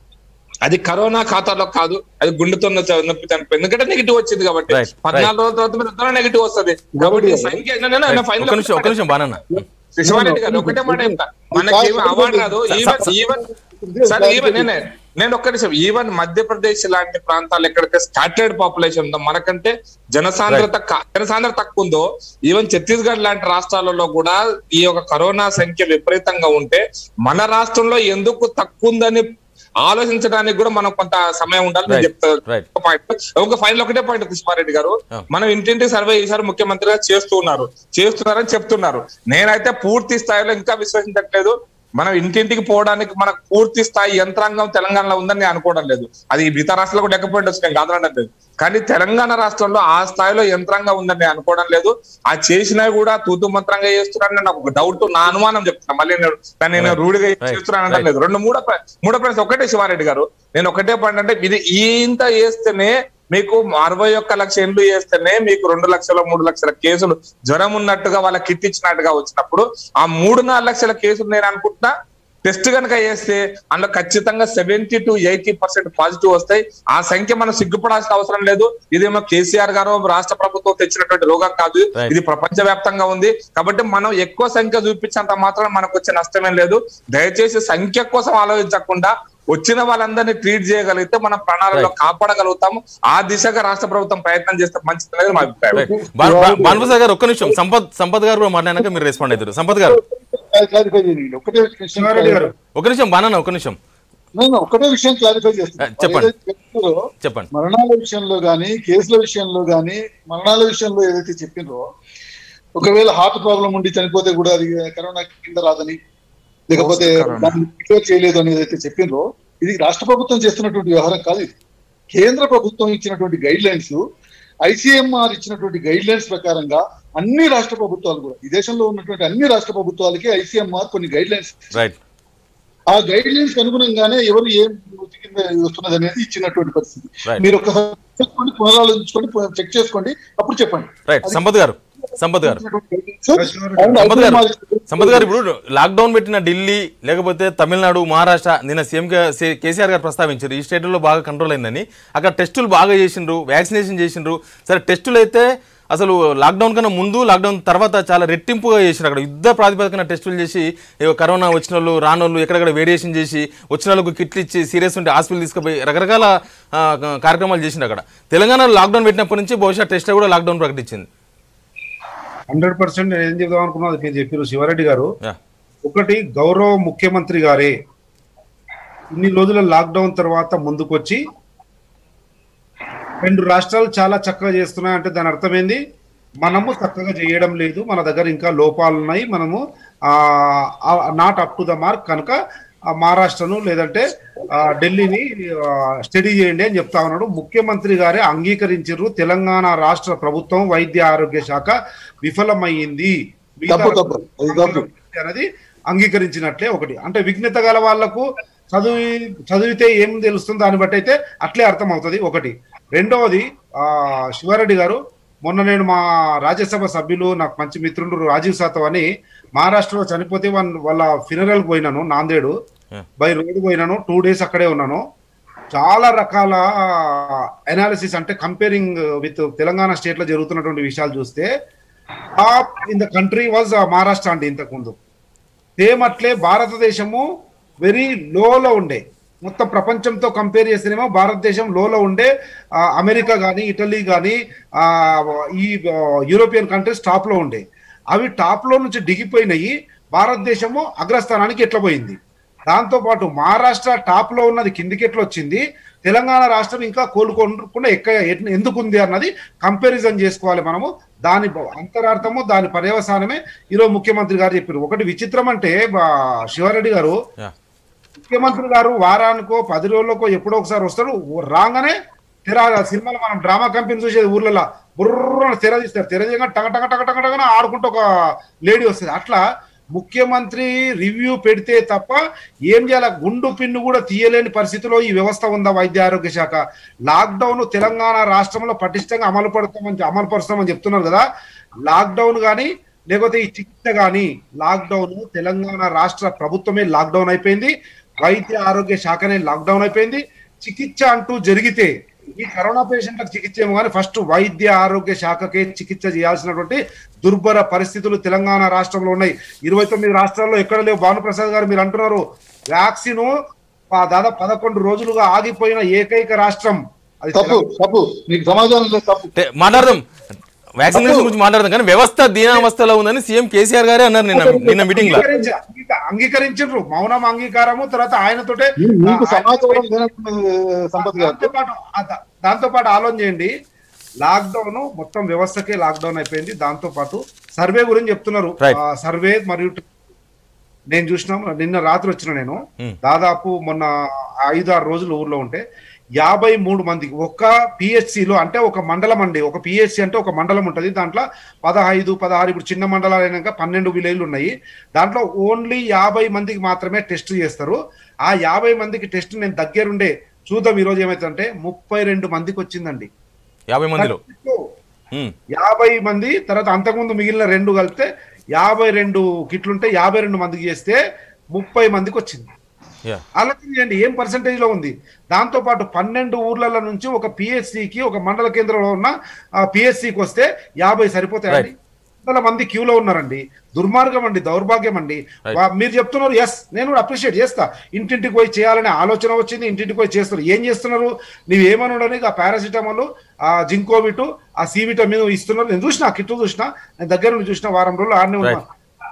Speaker 3: అది కరోనా ఖాతాలో కాదు అది గుండెతో నొ- నొప్పి చనిపోయింది ఎందుకంటే నెగిటివ్ వచ్చింది కాబట్టి
Speaker 1: Right,
Speaker 3: పద్నాలుగు రోజుల తర్వాత మీరు ఇద్దరు నెగిటివ్ వస్తుంది కాబట్టి సంఖ్య
Speaker 1: ఒక్క నిమిషం ఒక్క నిమిషం బానన్న
Speaker 3: శివారెడ్డి గారు ఒకటే మాట చెప్తా మనకి ఏమి అవార్డు రాదు ఈవెన్ ఈవెన్ సార్ ఈవెన్ నేనే నేను ఒక్క నిమిషం ఈవెన్ మధ్యప్రదేశ్ లాంటి ప్రాంతాలు ఎక్కడైతే స్కాటర్డ్ పాపులేషన్ ఉందో మనకంటే జనసాంద్రత క- జనసాంద్రత తక్కువ ఉందో ఈవెన్ ఛత్తీస్గఢ్ లాంటి రాష్ట్రాలలో కూడా ఈ యొక్క కరోనా సంఖ్య విపరీతంగా ఉంటే మన రాష్ట్రంలో ఎందుకు తక్కువ ఉందని ఆలోచించడానికి కూడా మనం కొంత సమయం ఉండాలి నేను
Speaker 1: Right,
Speaker 3: చెప్తాను
Speaker 1: right.
Speaker 3: ఒక పాయింట్ ఒక ఫైనల్ ఒకటే పాయింట్ కృష్ణారెడ్డి గారు
Speaker 1: Yeah.
Speaker 3: మనం ఇంటింటి సర్వే చేశారు ముఖ్యమంత్రిగా చేస్తూ ఉన్నారు చేస్తున్నారని చెప్తున్నారు నేనైతే పూర్తి స్థాయిలో ఇంకా విశ్వసించట్లేదు మనం ఇంటింటికి పోవడానికి మనకు పూర్తి స్థాయి యంత్రాంగం తెలంగాణలో ఉందని నేను అనుకోవడం లేదు అది మిగతా రాష్ట్రాలు కూడా లేకపోయింది వచ్చి నేను కాదనడం లేదు కానీ తెలంగాణ రాష్ట్రంలో ఆ స్థాయిలో యంత్రాంగం ఉందని నేను అనుకోవడం లేదు ఆ చేసినవి కూడా తూతు మంత్రంగా చేస్తున్నారని నాకు ఒక డౌట్ నా అనుమానం చెప్తున్నా మళ్ళీ నేను దాన్ని నేను రూఢిగా
Speaker 1: Right.
Speaker 3: చేస్తున్నాను అనడం లేదు రెండు మూడో ప్ర- మూడో ప్రశ్న ఒకటే శివారెడ్డి గారు నేను ఒకటే పాయింట్ అంటే ఇది ఇంత వేస్తేనే మీకు అరవై ఒక్క లక్ష ఎండ్లు వేస్తేనే మీకు రెండు లక్షల మూడు లక్షల కేసులు జ్వరం ఉన్నట్టుగా వాళ్ళ కిట్ ఇచ్చినట్టుగా వచ్చినప్పుడు ఆ మూడు నాలుగు లక్షల కేసులు నేను అనుకుంటున్నా టెస్ట్ కనుక వేస్తే అందులో ఖచ్చితంగా seventy to eighty percent positive వస్తాయి ఆ సంఖ్య మనం సిగ్గుపడాల్సిన అవసరం లేదు ఇదేమో కేసీఆర్ గారు రాష్ట్ర ప్రభుత్వం తెచ్చినటువంటి రోగం కాదు
Speaker 1: Right.
Speaker 3: ఇది ప్రపంచ వ్యాప్తంగా ఉంది కాబట్టి మనం ఎక్కువ సంఖ్య చూపించేంత మాత్రం మనకు వచ్చే నష్టమేం లేదు దయచేసి సంఖ్య కోసం ఆలోచించకుండా వచ్చిన వాళ్ళందరినీ ట్రీట్ చేయగలిగితే మన ప్రాణాలలో కాపాడగలుగుతాము ఆ దిశగా రాష్ట్ర ప్రభుత్వం ప్రయత్నం చేస్తే మంచిది అనేది మా అభిప్రాయం
Speaker 1: భానుప్రసాద్ గారు ఒక్క నిమిషం సంపత్ సంపత్ గారు కూడా మాట్లాడినాక మీరు రెస్పాండ్ అవుతారు సంపత్ గారు
Speaker 2: క్లారిఫై చేయండి ఒకటే విషయం
Speaker 4: శివారెడ్డి గారు
Speaker 1: ఒక నిమిషం బానన్న ఒక నిమిషం
Speaker 2: నేను ఒకటే విషయం క్లారిఫై చేస్తున్నాను
Speaker 1: ఆ, చెప్పండి.
Speaker 2: ఏదైతే చెప్తున్నారో,
Speaker 1: చెప్పండి
Speaker 2: మరణాల విషయంలో గానీ కేసుల విషయంలో గానీ మరణాల విషయంలో ఏదైతే చెప్పిండ్రో ఒకవేళ హార్ట్ ప్రాబ్లం ఉండి చనిపోతే కూడా అది కరోనా కింద రాదని లేకపోతే
Speaker 3: కరోనా.
Speaker 2: దాన్ని డిక్లేర్ చేయలేదు అని ఏదైతే చెప్పిండ్రో ఇది రాష్ట్ర ప్రభుత్వం చేస్తున్నటువంటి వ్యవహారం కాదు ఇది కేంద్ర ప్రభుత్వం ఇచ్చినటువంటి గైడ్ లైన్స్ ఐసీఎంఆర్ ఇచ్చినటువంటి గైడ్ లైన్స్ ప్రకారంగా అన్ని రాష్ట్ర ప్రభుత్వాలు కూడా ఈ దేశంలో ఉన్నటువంటి అన్ని రాష్ట్ర ప్రభుత్వాలకి ఐసీఎంఆర్ కొన్ని గైడ్ లైన్స్
Speaker 1: రైట్
Speaker 2: ఆ గైడ్ లైన్స్ అనుగుణంగానే ఎవరు ఏం వృత్తి కింద వస్తున్నది అనేది ఇచ్చినటువంటి పరిస్థితి
Speaker 1: Right.
Speaker 2: మీరు ఒకసారి చేసుకోండి పునరాలోచించుకోండి చెక్ చేసుకోండి అప్పుడు చెప్పండి
Speaker 1: రైట్ సంపత్ గారు సంపత్ గారు
Speaker 2: అవును,
Speaker 1: సంపత్ గారు
Speaker 2: ఐసీఎంఆర్
Speaker 1: సంపత్ గారు ఇప్పుడు లాక్డౌన్ పెట్టిన ఢిల్లీ లేకపోతే తమిళనాడు మహారాష్ట్ర నిన్న సీఎం కే- సి- కేసీఆర్ గారు ప్రస్తావించారు ఈ స్టేట్లో బాగా కంట్రోల్ అయిందని అక్కడ టెస్టులు బాగా చేసిండ్రు వ్యాక్సినేషన్ చేసిండ్రు సరే టెస్టులు అయితే అసలు లాక్డౌన్ కన్నా ముందు లాక్డౌన్ తర్వాత చాలా రెట్టింపుగా చేసిండ్రు అక్కడ యుద్ధ ప్రాతిపదికన టెస్టులు చేసి ఏవో కరోనా వచ్చిన వాళ్ళు రానోళ్ళు ఎక్కడెక్కడ వేరియేషన్ చేసి వచ్చిన వాళ్ళకు కిట్లు ఇచ్చి సీరియస్ ఉంటే హాస్పిటల్ తీసుకుపోయి రకరకాల ఆ, కార్యక్రమాలు చేసిండ్రు అక్కడ తెలంగాణలో లాక్డౌన్ పెట్టినప్పటి నుంచి బహుశా టెస్ట్ కూడా లాక్డౌన్ ప్రకటించింది
Speaker 4: హండ్రెడ్ పర్సెంట్ నేను ఏం చెప్దాం అనుకున్నా అది మీరు చెప్పారు శివారెడ్డి గారు
Speaker 1: యా
Speaker 4: ఒకటి గౌరవ ముఖ్యమంత్రి గారే ఇన్ని రోజుల లాక్డౌన్ తర్వాత ముందుకొచ్చి రెండు రాష్ట్రాలు చాలా చక్కగా చేస్తున్నాయంటే దాని అర్థం ఏంది మనము చక్కగా చేయడం లేదు మన దగ్గర ఇంకా లోపాలు ఉన్నాయి మనము not up to the mark కనుక ఆ మహారాష్ట్రను లేదంటే ఆ, ఢిల్లీని స్టడీ చేయండి అని చెప్తా ఉన్నాడు ముఖ్యమంత్రి గారే అంగీకరించారు తెలంగాణ రాష్ట్ర ప్రభుత్వం వైద్య ఆరోగ్య శాఖ విఫలమైంది మిగతా
Speaker 2: తప్పు, తప్పు. అది తప్పు.
Speaker 4: అనేది అంగీకరించినట్లే ఒకటి అంటే విఘ్నత గల వాళ్లకు చదివి చదివితే ఏం తెలుస్తుంది దాన్ని బట్టి అయితే అట్లే అర్థం అవుతుంది ఒకటి రెండవది ఆ శివారెడ్డి గారు మొన్న నేను మా రాజ్యసభ సభ్యులు నాకు మంచి మిత్రుడు రాజీవ్ సాతవ్ అని మహారాష్ట్రలో చనిపోతే వాళ్ళ వాళ్ళ funeral కి పోయినాను నాందేడు
Speaker 1: Yeah.
Speaker 4: బై రోడ్డు పోయినాను టూ డేస్ అక్కడే ఉన్నాను చాలా రకాల అనాలిసిస్ అంటే కంపేరింగ్ విత్ తెలంగాణ స్టేట్ లో జరుగుతున్నటువంటి విషయాలు చూస్తే top in the country was Maharashtra అండి ఇంతకు ముందు సేమ్ అట్లే భారతదేశము వెరీ లోలో ఉండే మొత్తం ప్రపంచంతో కంపేర్ చేస్తేనేమో భారతదేశం లోలో ఉండే ఆ, అమెరికా కానీ ఇటలీ కానీ ఈ ఆ, యూరోపియన్ కంట్రీస్ టాప్ లో ఉండే అవి టాప్ లో నుంచి దిగిపోయినాయి భారతదేశము అగ్రస్థానానికి ఎట్లా పోయింది దాంతో పాటు మహారాష్ట్ర టాప్ లో ఉన్నది కిందికి ఎట్లా వచ్చింది తెలంగాణ రాష్ట్రం ఇంకా కోలుకోకుండా ఎక్క ఎట్- ఎందుకు ఉంది అన్నది కంపారిజన్ చేసుకోవాలి మనము దాని బ- అంతరార్థము దాని పర్యవసానమే ఈరోజు ముఖ్యమంత్రి గారు చెప్పారు ఒకటి విచిత్రం అంటే బా- శివారెడ్డి గారు
Speaker 1: యా
Speaker 4: ముఖ్యమంత్రి గారు వారానికో పది రోజులకో ఎప్పుడో ఒకసారి వస్తాడు ఓ- రాగానే తెర సినిమాలో మనం డ్రామా కంపెనీ చూసేది ఊర్లలో బుర్ర తెర తీస్తారు తెర తీయగా టగ టగ టగ టగ టగన ఆడుకుంటూ ఒక లేడీ వస్తుంది అట్లా ముఖ్యమంత్రి రివ్యూ పెడితే తప్ప ఏం చేయాలి గుండు పిన్ను కూడా తీయలేని పరిస్థితిలో ఈ వ్యవస్థ ఉందా వైద్య ఆరోగ్య శాఖ లాక్డౌన్ తెలంగాణ రాష్ట్రంలో పటిష్టంగా అమలు పడతామని అమలు పరుస్తామని చెప్తున్నారు కదా లాక్డౌన్ కానీ లేకపోతే ఈ చికిత్స కానీ లాక్డౌన్ తెలంగాణ రాష్ట్ర ప్రభుత్వమే లాక్డౌన్ అయిపోయింది వైద్య ఆరోగ్య శాఖనే లాక్డౌన్ అయిపోయింది చికిత్స అంటూ జరిగితే ఈ కరోనా పేషెంట్లకు చికిత్స ఏమో కానీ ఫస్ట్ వైద్య ఆరోగ్య శాఖకే చికిత్స చేయాల్సినటువంటి దుర్భర పరిస్థితులు తెలంగాణ రాష్ట్రంలో ఉన్నాయి ఇరవై తొమ్మిది రాష్ట్రాల్లో ఎక్కడ లేవు భానుప్రసాద్ గారు మీరు అంటున్నారు వ్యాక్సిన్ దాదాపు పదకొండు రోజులుగా ఆగిపోయిన ఏకైక రాష్ట్రం అది
Speaker 2: తప్పు తప్పు నీకు సమాధానం లేదు తప్పు
Speaker 1: అంటే మాట్లాడదాం వ్యాక్సినేషన్ గురించి మాట్లాడదాం కానీ వ్యవస్థ దీనావస్థలో ఉందని సీఎం కేసీఆర్ గారే అన్నారు నిన్న నిన్న మీటింగ్ లో
Speaker 4: అంగీకరించి- అంగీక- అంగీకరించారు మౌనం అంగీకారము తర్వాత ఆయనతోటే
Speaker 2: మీకు
Speaker 4: ఆ,
Speaker 2: సమాచారం లేనట్టు సంపత్ గారు
Speaker 4: దాంతో పాటు ఆ, దా- దాంతో పాటు ఆలోచన చేయండి లాక్డౌన్ మొత్తం వ్యవస్థకే లాక్డౌన్ అయిపోయింది దాంతో పాటు సర్వే గురించి చెప్తున్నారు
Speaker 1: Right.
Speaker 4: ఆ, సర్వే మరియు ట- నేను చూసినాం నిన్న రాత్రి వచ్చిన నేను
Speaker 1: Hmm.
Speaker 4: దాదాపు మొన్న ఐదు ఆరు రోజులు ఊర్లో ఉంటే యాభై మూడు మందికి ఒక్క PHC లో అంటే ఒక మండలం అండి ఒక పిహెచ్సి అంటే ఒక మండలం ఉంటది దాంట్లో పదహైదు పదహారు ఇప్పుడు చిన్న మండలాలు అయినాక పన్నెండు విలేజ్లు ఉన్నాయి దాంట్లో ఓన్లీ యాభై మందికి మాత్రమే టెస్ట్ చేస్తారు ఆ యాభై మందికి టెస్ట్ నేను దగ్గరుండే చూద్దాం ఈ రోజు ఏమైతుందంటే ముప్పై రెండు మందికి వచ్చిందండి
Speaker 1: యాభై మందిలో ఉమ్,
Speaker 4: యాభై మంది తర్వాత అంతకుముందు మిగిలిన రెండు కలిపితే యాభై రెండు కిట్లుంటే యాభై రెండు మందికి చేస్తే ముప్పై మందికి వచ్చింది
Speaker 1: యా
Speaker 4: ఆలోచన చేయండి ఏం పర్సంటేజ్ లో ఉంది దాంతో పాటు పన్నెండు ఊర్లలో నుంచి ఒక PHC కి ఒక మండల కేంద్రంలో ఉన్న PHC కి వస్తే యాభై సరిపోతాయండి వందల మంది క్యూలో ఉన్నారండి దుర్మార్గం అండి దౌర్భాగ్యం అండి
Speaker 1: Right.
Speaker 4: వా- మీరు చెప్తున్నారు ఎస్ నేను కూడా అప్రిషియేట్ చేస్తా ఇంటింటికి పోయి చేయాలనే ఆలోచన వచ్చింది ఇంటింటికి పోయి చేస్తారు ఏం చేస్తున్నారు నీవు ఏమనుడని ఆ పారాసిటమాల్ ఆ జింకోవిట్ ఆ సి విటమిన్ ఇస్తున్నారు నేను చూసిన కిట్ చూసిన నేను దగ్గర నుండి చూసిన వారం రోజులు ఆడనే ఉన్నా
Speaker 1: Right.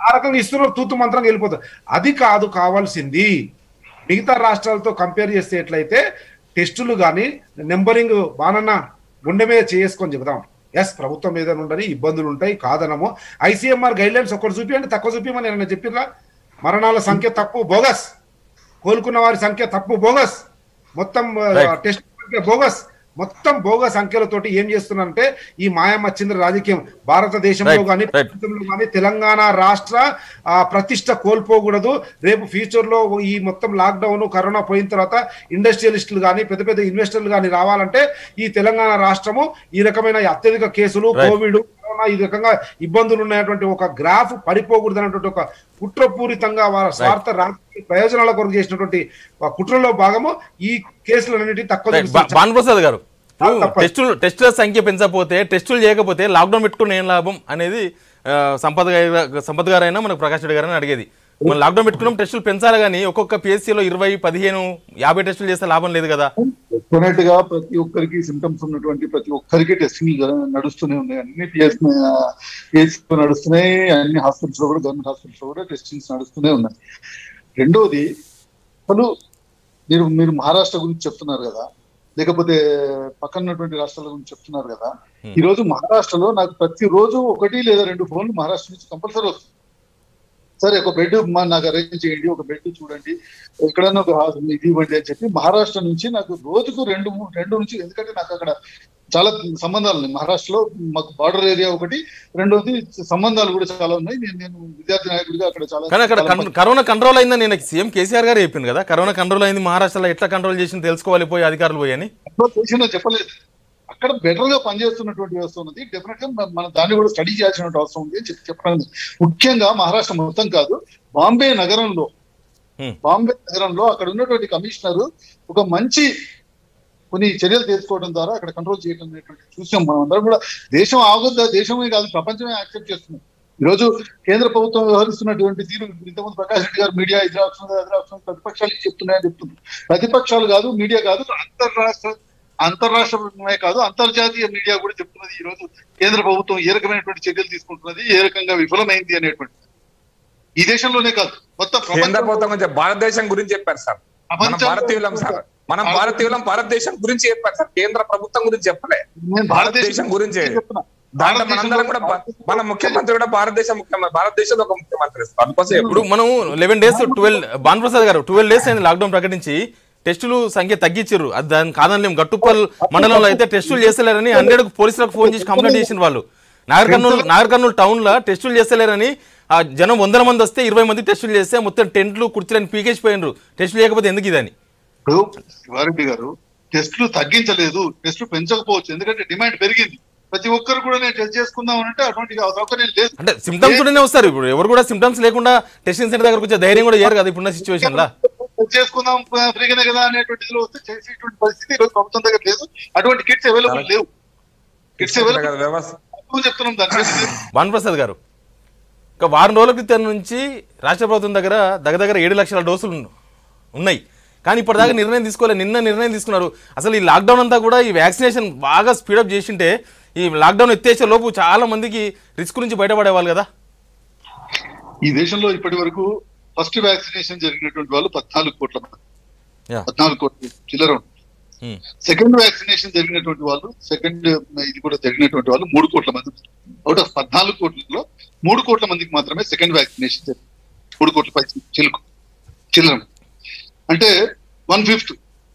Speaker 4: ఆ రకంగా ఇస్తున్నారు తూతు మంత్రంగా వెళ్ళిపోతారు అది కాదు కావాల్సింది మిగతా రాష్ట్రాలతో కంపేర్ చేస్తే ఎట్లయితే టెస్టులు కానీ నెంబరింగ్ బానన్న గుండె మీద చేసుకొని చెబుదాం ఎస్ ప్రభుత్వం మీద ఉండని ఇబ్బందులు ఉంటాయి కాదనము ఐసీఎంఆర్ గైడ్ లైన్స్ ఒకటి చూపించండి తక్కువ చూపించమని నేను చెప్పిరా మరణాల సంఖ్య తప్పు బోగస్ కోలుకున్న వారి సంఖ్య తప్పు బోగస్ మొత్తం ఆ,
Speaker 1: Right.
Speaker 4: టెస్ట్ సంఖ్య బోగస్ మొత్తం బోగస్ సంఖ్యలతోటి ఏం చేస్తున్నారంటే ఈ మాయమ్మ చింద్ర రాజకీయం భారతదేశంలో
Speaker 1: Right,
Speaker 4: కానీ
Speaker 1: right.
Speaker 4: ప్రపంచంలో కానీ తెలంగాణ రాష్ట్ర ఆ, ప్రతిష్ట కోల్పోకూడదు రేపు ఫ్యూచర్ లో ఈ మొత్తం లాక్డౌన్ కరోనా పోయిన తర్వాత ఇండస్ట్రియలిస్టులు కానీ పెద్ద పెద్ద ఇన్వెస్టర్లు కానీ రావాలంటే ఈ తెలంగాణ రాష్ట్రము ఈ రకమైన అత్యధిక కేసులు
Speaker 1: Right.
Speaker 4: కోవిడ్ కరోనా ఈ రకంగా ఇబ్బందులు ఉన్నటువంటి ఒక గ్రాఫ్ పడిపోకూడదు అన్నటువంటి ఒక కుట్రపూరితంగా వారి స్వార్థ రాజకీయ ప్రయోజనాల కొరకు చేసినటువంటి ఆ కుట్రలో భాగము ఈ కేసులన్నిటి తక్కువ
Speaker 1: రైట్. బా-
Speaker 4: చూపిస్తారు.
Speaker 1: భానుప్రసాద్ గారు
Speaker 4: ఆ, తప్పదు.
Speaker 1: టెస్టులు టెస్టుల సంఖ్య పెంచకపోతే టెస్టులు చేయకపోతే లాక్డౌన్ పెట్టుకుని ఏం లాభం అనేది ఆ, సంపత్ గారి సంపత్ గారైనా మనకు ప్రకాష్ రెడ్డి గారైనా అడిగేది మనం లాక్డౌన్ పెట్టుకున్నాం టెస్టులు పెంచాలి కానీ ఒక్కొక్క పిఎస్సీలో ఇరవై పదిహేను యాభై టెస్టులు చేస్తే లాభం లేదు కదా
Speaker 2: డెఫినెట్ గా ప్రతి ఒక్కరికి సిమ్టమ్స్ ఉన్నటువంటి ప్రతి ఒక్కరికి టెస్టింగ్ నడుస్తూనే ఉన్నాయి అన్ని పిఎస్ పిఎస్ నడుస్తున్నాయి అన్ని హాస్పిటల్స్ లో కూడా గవర్నమెంట్ హాస్పిటల్స్ లో కూడా టెస్టింగ్స్ నడుస్తూనే ఉన్నాయి రెండోది అసలు మీరు మీరు మహారాష్ట్ర గురించి చెప్తున్నారు కదా లేకపోతే పక్కన ఉన్నటువంటి రాష్ట్రాల గురించి చెప్తున్నారు కదా ఈ రోజు మహారాష్ట్రలో నాకు ప్రతి రోజు ఒకటి లేదా రెండు ఫోన్లు మహారాష్ట్ర నుంచి కంపల్సరీ వస్తుంది సరే ఒక బెడ్ నాకు అరేంజ్ చేయండి ఒక బెడ్ చూడండి ఎక్కడన్నా ఒక హా- ఇది ఇవ్వండి అని చెప్పి మహారాష్ట్ర నుంచి నాకు రోజుకు రెండు మూ- రెండు నుంచి ఎందుకంటే నాకు అక్కడ చాలా సంబంధాలు ఉన్నాయి మహారాష్ట్రలో మాకు బార్డర్ ఏరియా ఒకటి రెండోది సంబంధాలు కూడా చాలా ఉన్నాయి నేను నేను విద్యార్థి నాయకుడిగా అక్కడ చాలా
Speaker 1: కానీ అక్కడ
Speaker 2: చాలా
Speaker 1: కన్- కరోనా కంట్రోల్ అయిందని నేను సీఎం కేసీఆర్ గారు చెప్పింది కదా కరోనా కంట్రోల్ అయింది మహారాష్ట్రలో ఎట్లా కంట్రోల్ చేసింది తెలుసుకోవాలి పోయి అధికారులు పోయి అని
Speaker 2: కంట్రోల్ చేసినా చెప్పలేదు అక్కడ బెటర్ గా పనిచేస్తున్నటువంటి వ్యవస్థ ఉన్నది డెఫినెట్ గా మన- మనం దాన్ని కూడా స్టడీ చేయాల్సిన అవసరం ఉంది అని చెప్పి చెప్పడం ముఖ్యంగా మహారాష్ట్ర మొత్తం కాదు బాంబే నగరంలో
Speaker 1: Hmm.
Speaker 2: బాంబే నగరంలో అక్కడ ఉన్నటువంటి కమిషనర్ ఒక మంచి కొన్ని చర్యలు తీసుకోవడం ద్వారా అక్కడ కంట్రోల్ చేయడం అనేటువంటి చూసాం మనం అందరం కూడా దేశం ఆగొద్దా దేశమే కాదు ప్రపంచమే యాక్సెప్ట్ చేస్తుంది ఈ రోజు కేంద్ర ప్రభుత్వం వ్యవహరిస్తున్నటువంటి తీరు ఇంతకుముందు ప్రకాష్ రెడ్డి గారు మీడియా ఇది రాష్ట్రం అది రాష్ట్రం ప్రతిపక్షాలు ఇది చెప్తున్నాయని చెప్తున్నారు ప్రతిపక్షాలు కాదు మీడియా కాదు అంతర్రాష్ట్ర అంతర్రాష్ట్రమే కాదు అంతర్జాతీయ మీడియా కూడా చెప్తున్నది ఈ రోజు కేంద్ర ప్రభుత్వం ఏ రకమైనటువంటి చర్యలు తీసుకుంటున్నది ఏ రకంగా విఫలమైంది అనేటువంటి ఈ దేశంలోనే కాదు మొత్తం
Speaker 3: కేంద్ర
Speaker 2: ప్రపంచం
Speaker 3: ప్రభుత్వం గురించి భారతదేశం గురించి చెప్పారు సార్ మనం
Speaker 2: ప్రపంచంలో-
Speaker 3: భారతీయులం సార్ మనం భారతీయులం భారతదేశం గురించి చెప్పారు సార్ కేంద్ర ప్రభుత్వం గురించి చెప్పలే
Speaker 2: నేను
Speaker 3: భారతదేశం గురించి
Speaker 2: చెప్తున్నా.
Speaker 3: దాంట్లో మనందరం కూడా భా- మన ముఖ్యమంత్రి కూడా భారతదేశ ముఖ్యమంత్రి భారతదేశంలో ఒక ముఖ్యమంత్రి సార్. అందుకోసం
Speaker 1: ఇప్పుడు మనం లెవెన్ డేస్ ట్వెల్వ్ భానుప్రసాద్ గారు ట్వెల్వ్ డేస్ అయింది లాక్డౌన్ ప్రకటించి టెస్టులు సంఖ్య తగ్గించారు అది దాని కాదనలేం గట్టుప్పల్ మండలంలో అయితే టెస్టులు చేస్తలేరని హండ్రెడ్ పోలీసులకు ఫోన్ చేసి కంప్లైంట్ చేసిన వాళ్ళు నాగర్ కర్నూలు నాగర్ కర్నూలు టౌన్ లో టెస్టులు చేస్తలేరని ఆ జనం వందల మంది వస్తే ఇరవై మంది టెస్టులు చేస్తే మొత్తం టెంట్లు కుర్చీలను పీకేసి పోయినరు టెస్టులు లేకపోతే ఎందుకు ఇదని
Speaker 2: ఇప్పుడు శివారెడ్డి గారు టెస్టులు తగ్గించలేదు టెస్టులు పెంచకపోవచ్చు ఎందుకంటే డిమాండ్ పెరిగింది ప్రతి ఒక్కరు కూడా నేను టెస్ట్ చేసుకుందాం అంటే అటువంటి సౌకర్యం లేదు
Speaker 1: అంటే సిమ్టమ్స్ ఉంటేనే వస్తారు ఇప్పుడు ఎవరు కూడా సిమ్టమ్స్ లేకుండా టెస్టింగ్ సెంటర్ దగ్గరకు వచ్చే ధైర్యం కూడా చేయరు కదా ఇప్పుడున్న సిచ్యువేషన్ లా
Speaker 2: టెస్ట్ చేసుకుందాం ఫ్రీగానే కదా అనేటువంటి ఇదిలో వస్తే చేసేటువంటి పరిస్థితి ఈరోజు ప్రభుత్వం దగ్గర లేదు అటువంటి కిట్స్ అవైలబుల్ లేవు కిట్స్ అవైలబుల్
Speaker 3: వ్యవస్థ
Speaker 2: చెప్తున్నాం దాని గురించి లేదు.
Speaker 1: భానుప్రసాద్ గారు ఒక వారం రోజుల క్రితం నుంచి రాష్ట్ర ప్రభుత్వం దగ్గర దగ్గర దగ్గర ఏడు లక్షల డోసులు ఉన్న- ఉన్నాయి కానీ ఇప్పటిదాకా నిర్ణయం తీసుకోలేదు నిన్న నిర్ణయం తీసుకున్నారు అసలు ఈ లాక్డౌన్ అంతా కూడా ఈ వ్యాక్సినేషన్ బాగా స్పీడప్ చేసింటే ఈ లాక్డౌన్ ఎత్తేసే లోపు చాలా మందికి రిస్క్ నుంచి బయటపడేవాళ్ళు కదా
Speaker 2: ఈ దేశంలో ఇప్పటి వరకు ఫస్ట్ వ్యాక్సినేషన్ జరిగినటువంటి వాళ్ళు పద్నాలుగు కోట్ల మంది
Speaker 1: యా
Speaker 2: పద్నాలుగు కోట్ల చిల్లర ఉంది.
Speaker 1: ఉమ్.
Speaker 2: సెకండ్ వ్యాక్సినేషన్ జరిగినటువంటి వాళ్ళు సెకండ్ ఇది కూడా జరిగినటువంటి వాళ్ళు మూడు కోట్ల మంది అవుట్ ఆఫ్ పద్నాలుగు కోట్లలో మూడు కోట్ల మందికి మాత్రమే సెకండ్ వ్యాక్సినేషన్ జరిగింది మూడు కోట్ల పై చిలుకు చిల్లర అంటే వన్ ఫిఫ్త్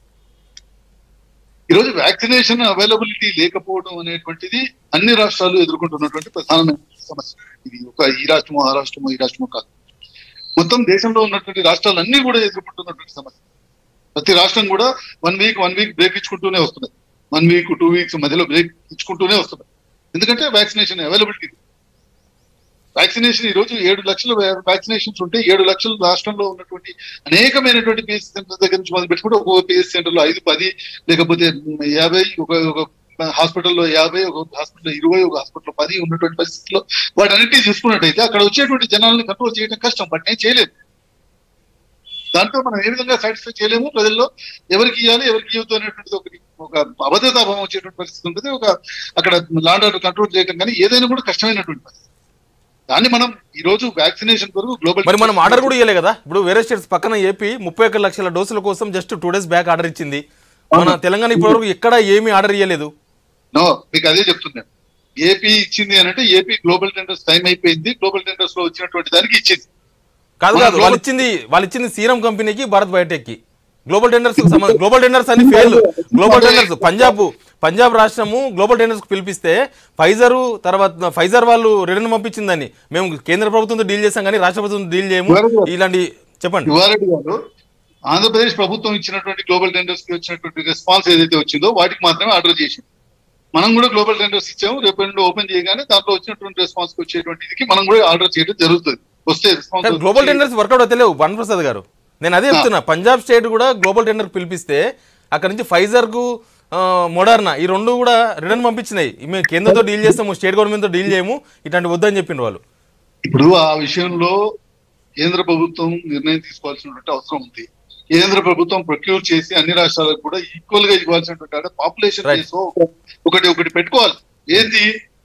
Speaker 2: ఈరోజు వ్యాక్సినేషన్ అవైలబిలిటీ లేకపోవడం అనేటువంటిది అన్ని రాష్ట్రాలు ఎదుర్కొంటున్నటువంటి ప్రధానమైన సమస్య ఇది ఒక ఈ రాష్ట్రమో ఆ రాష్ట్రమో ఈ రాష్ట్రమో కాదు మొత్తం దేశంలో ఉన్నటువంటి రాష్ట్రాలన్నీ కూడా ఎదుర్కొంటున్నటువంటి సమస్య ప్రతి రాష్ట్రం కూడా one week one week break ఇచ్చుకుంటూనే వస్తున్నది వన్ వీక్ టూ వీక్స్ మధ్యలో బ్రేక్ ఇచ్చుకుంటూనే వస్తున్నది ఎందుకంటే వ్యాక్సినేషన్ అవైలబిలిటీ వ్యాక్సినేషన్ ఈ రోజు ఏడు లక్షల వ్యాక్సినేషన్స్ ఉంటే ఏడు లక్షల రాష్ట్రంలో ఉన్నటువంటి అనేకమైనటువంటి పిఎస్సీ సెంటర్ దగ్గర నుంచి మొదలు పెట్టుకుంటే ఒక్కొక్క పిఎస్సీ సెంటర్ లో ఐదు పది లేకపోతే యాభై ఒక ఒక హాస్పిటల్లో యాభై ఒక హాస్పిటల్లో ఇరవై ఒక హాస్పిటల్లో పది ఉన్నటువంటి పరిస్థితుల్లో వాటన్నిటిని చూసుకున్నట్టయితే అక్కడ వచ్చేటువంటి జనాలను కంట్రోల్ చేయడం కష్టం బట్ నేను చేయలేదు దాంతో మనం ఏ విధంగా సాటిస్ఫై చేయలేము ప్రజల్లో ఎవరికి ఇవ్వాలి ఎవరికి ఇవ్వద్దు అనేటువంటిది ఒకటి ఒక అభద్రతాభావం వచ్చేటువంటి పరిస్థితి ఉంటుంది ఒక అక్కడ లాండ్ ఆర్డర్ కంట్రోల్ చేయడం కానీ ఏదైనా కూడా కష్టమైనటువంటి పరిస్థితి దాన్ని మనం ఈ రోజు వ్యాక్సినేషన్ కొరకు గ్లోబల్
Speaker 1: మరి మనం ఆర్డర్ కూడా ఇవ్వలే కదా ఇప్పుడు వేరే స్టేట్స్ పక్కన ఏపీ ముప్పై ఒక్క లక్షల డోసుల కోసం just two days back order ఇచ్చింది మన తెలంగాణ ఇప్పటివరకు ఎక్కడ ఏమీ ఆర్డర్ ఇవ్వలేదు
Speaker 2: నో మీకు అదే చెప్తున్నాను ఏపీ ఇచ్చింది అని అంటే ఏపీ గ్లోబల్ టెండర్స్ టైం అయిపోయింది గ్లోబల్ టెండర్స్ లో వచ్చినటువంటి దానికి ఇచ్చింది
Speaker 1: కాదు
Speaker 2: మన
Speaker 1: కాదు వాళ్ళు
Speaker 2: global-
Speaker 1: ఇచ్చింది వాళ్ళు ఇచ్చింది సీరం కంపెనీకి భారత్ బయోటెక్ కి గ్లోబల్ టెండర్స్ గ్లోబల్ టెండర్స్ అన్ని fail global tenders Punjab Punjab రాష్ట్రము గ్లోబల్ టెండర్స్ పిలిపిస్తే ఫైజర్ తర్వాత ఫైజర్ వాళ్ళు రిటర్న్ పంపించిందని మేము కేంద్ర ప్రభుత్వంతో డీల్ చేస్తాం కానీ రాష్ట్ర ప్రభుత్వం డీల్ చేయము ఇలాంటి చెప్పండి
Speaker 2: శివారెడ్డి గారు ఆంధ్రప్రదేశ్ ప్రభుత్వం ఇచ్చినటువంటి గ్లోబల్ టెండర్స్ కి వచ్చినటువంటి రెస్పాన్స్ ఏదైతే వచ్చిందో వాటికి మాత్రమే ఆర్డర్ చేసింది మనం కూడా గ్లోబల్ టెండర్స్ ఇచ్చాము రేపు ఎల్లుండి ఓపెన్ చేయగానే దాంట్లో వచ్చినటువంటి రెస్పాన్స్ కి వచ్చేటువంటి ఇది మనం కూడా ఆర్డర్ చేయడం జరుగుతుంది వస్తే రెస్పాన్స్
Speaker 1: గ్లోబల్ టెండర్స్ వర్కౌట్ అవుతలేవు వన్ ప్రసాద్ గారు నేను అదే చెప్తున్నా పంజాబ్ స్టేట్ కూడా గ్లోబల్ టెండర్ పిలిపిస్తే అక్కడ నుంచి ఫైజర్ కు మొడర్నా ఈ రెండు కూడా రిటర్న్ పంపించినాయి మేము కేంద్రంతో డీల్ చేస్తాము స్టేట్ గవర్నమెంట్ తో డీల్ చేయము ఇట్లాంటి వద్దని చెప్పిండు వాళ్ళు
Speaker 2: ఇప్పుడు ఆ విషయంలో కేంద్ర ప్రభుత్వం నిర్ణయం తీసుకోవాల్సినటువంటి అవసరం ఉంది కేంద్ర ప్రభుత్వం ప్రొక్యూర్ చేసి అన్ని రాష్ట్రాలకు కూడా ఈక్వల్ గా ఇవ్వాల్సినటువంటి పాపులేషన్
Speaker 1: Right.
Speaker 2: బేస్ ఒకటి ఒకటి పెట్టుకోవాలి ఏంది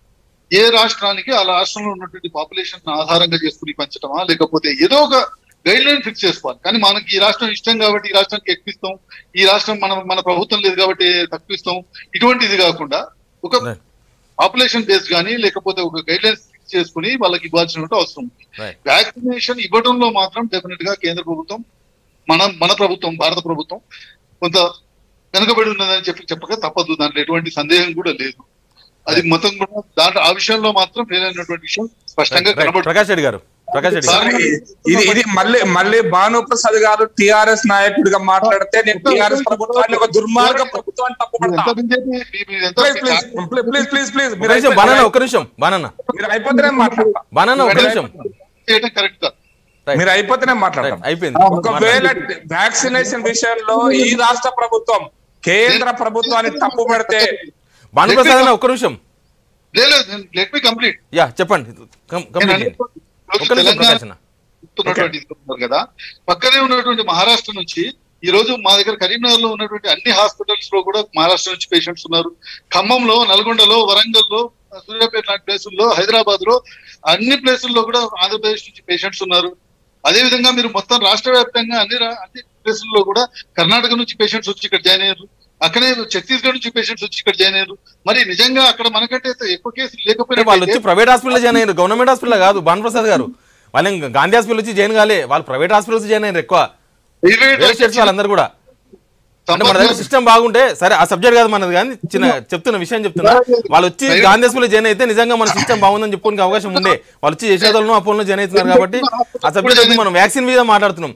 Speaker 2: ఏ రాష్ట్రానికి ఆ రాష్ట్రంలో ఉన్నటువంటి పాపులేషన్ ఆధారంగా చేసుకుని పంచటమా లేకపోతే ఏదో ఒక గైడ్ లైన్ ఫిక్స్ చేసుకోవాలి కానీ మనకి ఈ రాష్ట్రం ఇష్టం కాబట్టి ఈ రాష్ట్రానికి ఎక్కువ ఇస్తాం ఈ రాష్ట్రం మన మన ప్రభుత్వం లేదు కాబట్టి తక్కువ ఇస్తాం ఇటువంటిది కాకుండా ఒక
Speaker 1: Right.
Speaker 2: పాపులేషన్ బేస్డ్ కానీ లేకపోతే ఒక గైడ్ లైన్స్ ఫిక్స్ చేసుకుని వాళ్ళకి ఇవ్వాల్సిన అవసరం ఉంది
Speaker 1: Right.
Speaker 2: వ్యాక్సినేషన్ ఇవ్వడంలో మాత్రం డెఫినెట్ గా కేంద్ర ప్రభుత్వం మన మన ప్రభుత్వం భారత ప్రభుత్వం కొంత వెనుకబడి ఉన్నదని చెప్పి చెప్పక తప్పదు దాంట్లో ఎటువంటి సందేహం కూడా లేదు అది మొత్తం కూడా దాంట్లో ఆ విషయంలో మాత్రం ఫెయిల్ అయినటువంటి విషయం స్పష్టంగా
Speaker 1: Right.
Speaker 2: కనబడుతుంది
Speaker 1: ప్రకాష్ రెడ్డి గారు ప్రకాష్ రెడ్డి గారు
Speaker 3: సార్, ఇది ఇది మళ్ళీ మళ్ళీ భానుప్రసాద్ గారు టిఆర్ఎస్ నాయకుడిగా మాట్లాడితే నేను టిఆర్ఎస్ ప్రభుత్వాన్ని ఒక దుర్మార్గ ప్రభుత్వాన్ని
Speaker 2: మీరు
Speaker 3: తప్పుపడతా
Speaker 2: ఎంత బిజెపి మీరు ఎంత
Speaker 3: please please please please please
Speaker 1: ఒక నిమిషం బానన్న ఒక నిమిషం బానన్న
Speaker 3: మీరు అయిపోతేనే మాట్లాడతా
Speaker 1: బానన్న ఒక నిమిషం
Speaker 2: చేయడం కరెక్ట్ కాదు
Speaker 1: Right.
Speaker 3: మీరు అయిపోతేనే
Speaker 1: Right.
Speaker 3: మాట్లాడతాం
Speaker 1: అయిపోయింది
Speaker 3: ఒకవేళ వ్యాక్సినేషన్ విషయంలో ఈ రాష్ట్ర ప్రభుత్వం కేంద్ర ప్రభుత్వాన్ని తప్పు పెడితే
Speaker 1: భానుప్రసాద్ అన్న ఒక నిమిషం
Speaker 2: లేదు లెట్ మీ కంప్లీట్
Speaker 1: యా చెప్పండి కం- కంప్లీట్ చేయండి. ఒక్క నిమిషం ప్రకాష్ అన్న
Speaker 2: చెప్తున్నటువంటి ఇది ఉన్నారు కదా పక్కనే ఉన్నటువంటి మహారాష్ట్ర నుంచి ఈ రోజు మా దగ్గర కరీంనగర్ లో ఉన్నటువంటి అన్ని హాస్పిటల్స్ లో కూడా మహారాష్ట్ర నుంచి పేషెంట్స్ ఉన్నారు ఖమ్మంలో నల్గొండలో వరంగల్లో సూర్యాపేట లాంటి ప్లేసుల్లో హైదరాబాద్ లో అన్ని ప్లేసుల్లో కూడా ఆంధ్రప్రదేశ్ నుంచి పేషెంట్స్ ఉన్నారు అదే విధంగా మీరు మొత్తం రాష్ట్ర వ్యాప్తంగా అన్ని రా- అన్ని ప్లేసుల్లో కూడా కర్ణాటక నుంచి పేషెంట్స్ వచ్చి ఇక్కడ జాయిన్ అయ్యారు అక్కడే ఛత్తీస్గఢ్ నుంచి పేషెంట్స్ వచ్చి ఇక్కడ జాయిన్ అయ్యారు మరి నిజంగా అక్కడ మనకంటే ఎక్కువ కేసులు
Speaker 1: అంటే వాళ్ళు
Speaker 2: లేకపోయినా
Speaker 1: వచ్చి ప్రైవేట్ హాస్పిటల్ జాయిన్ అయ్యారు గవర్నమెంట్ హాస్పిటల్ కాదు భానుప్రసాద్ గారు వాళ్ళు ఇంకా గాంధీ హాస్పిటల్ వచ్చి జాయిన్ కాలే వాళ్ళు ప్రైవేట్ హాస్పిటల్స్ జాయిన్ అయ్యారు ఎక్కువ వేరే స్టేట్స్ వాళ్ళందరూ కూడా అంటే మన దగ్గర సిస్టమ్ బాగుంటే సరే ఆ సబ్జెక్ట్ కాదు మనది కానీ చిన్న చెప్తున్న విషయం చెప్తున్నా వాళ్ళు వచ్చి గాంధీ హాస్పిటల్ జాయిన్ అయితే నిజంగా మన సిస్టమ్ బాగుందని చెప్పుకోనికి అవకాశం ఉండే వాళ్ళు వచ్చి యశోదలను అపోలో జాయిన్ అవుతున్నారు కాబట్టి ఆ సబ్జెక్ట్ అయితే మనం వ్యాక్సిన్ మీద మాట్లాడుతున్నాం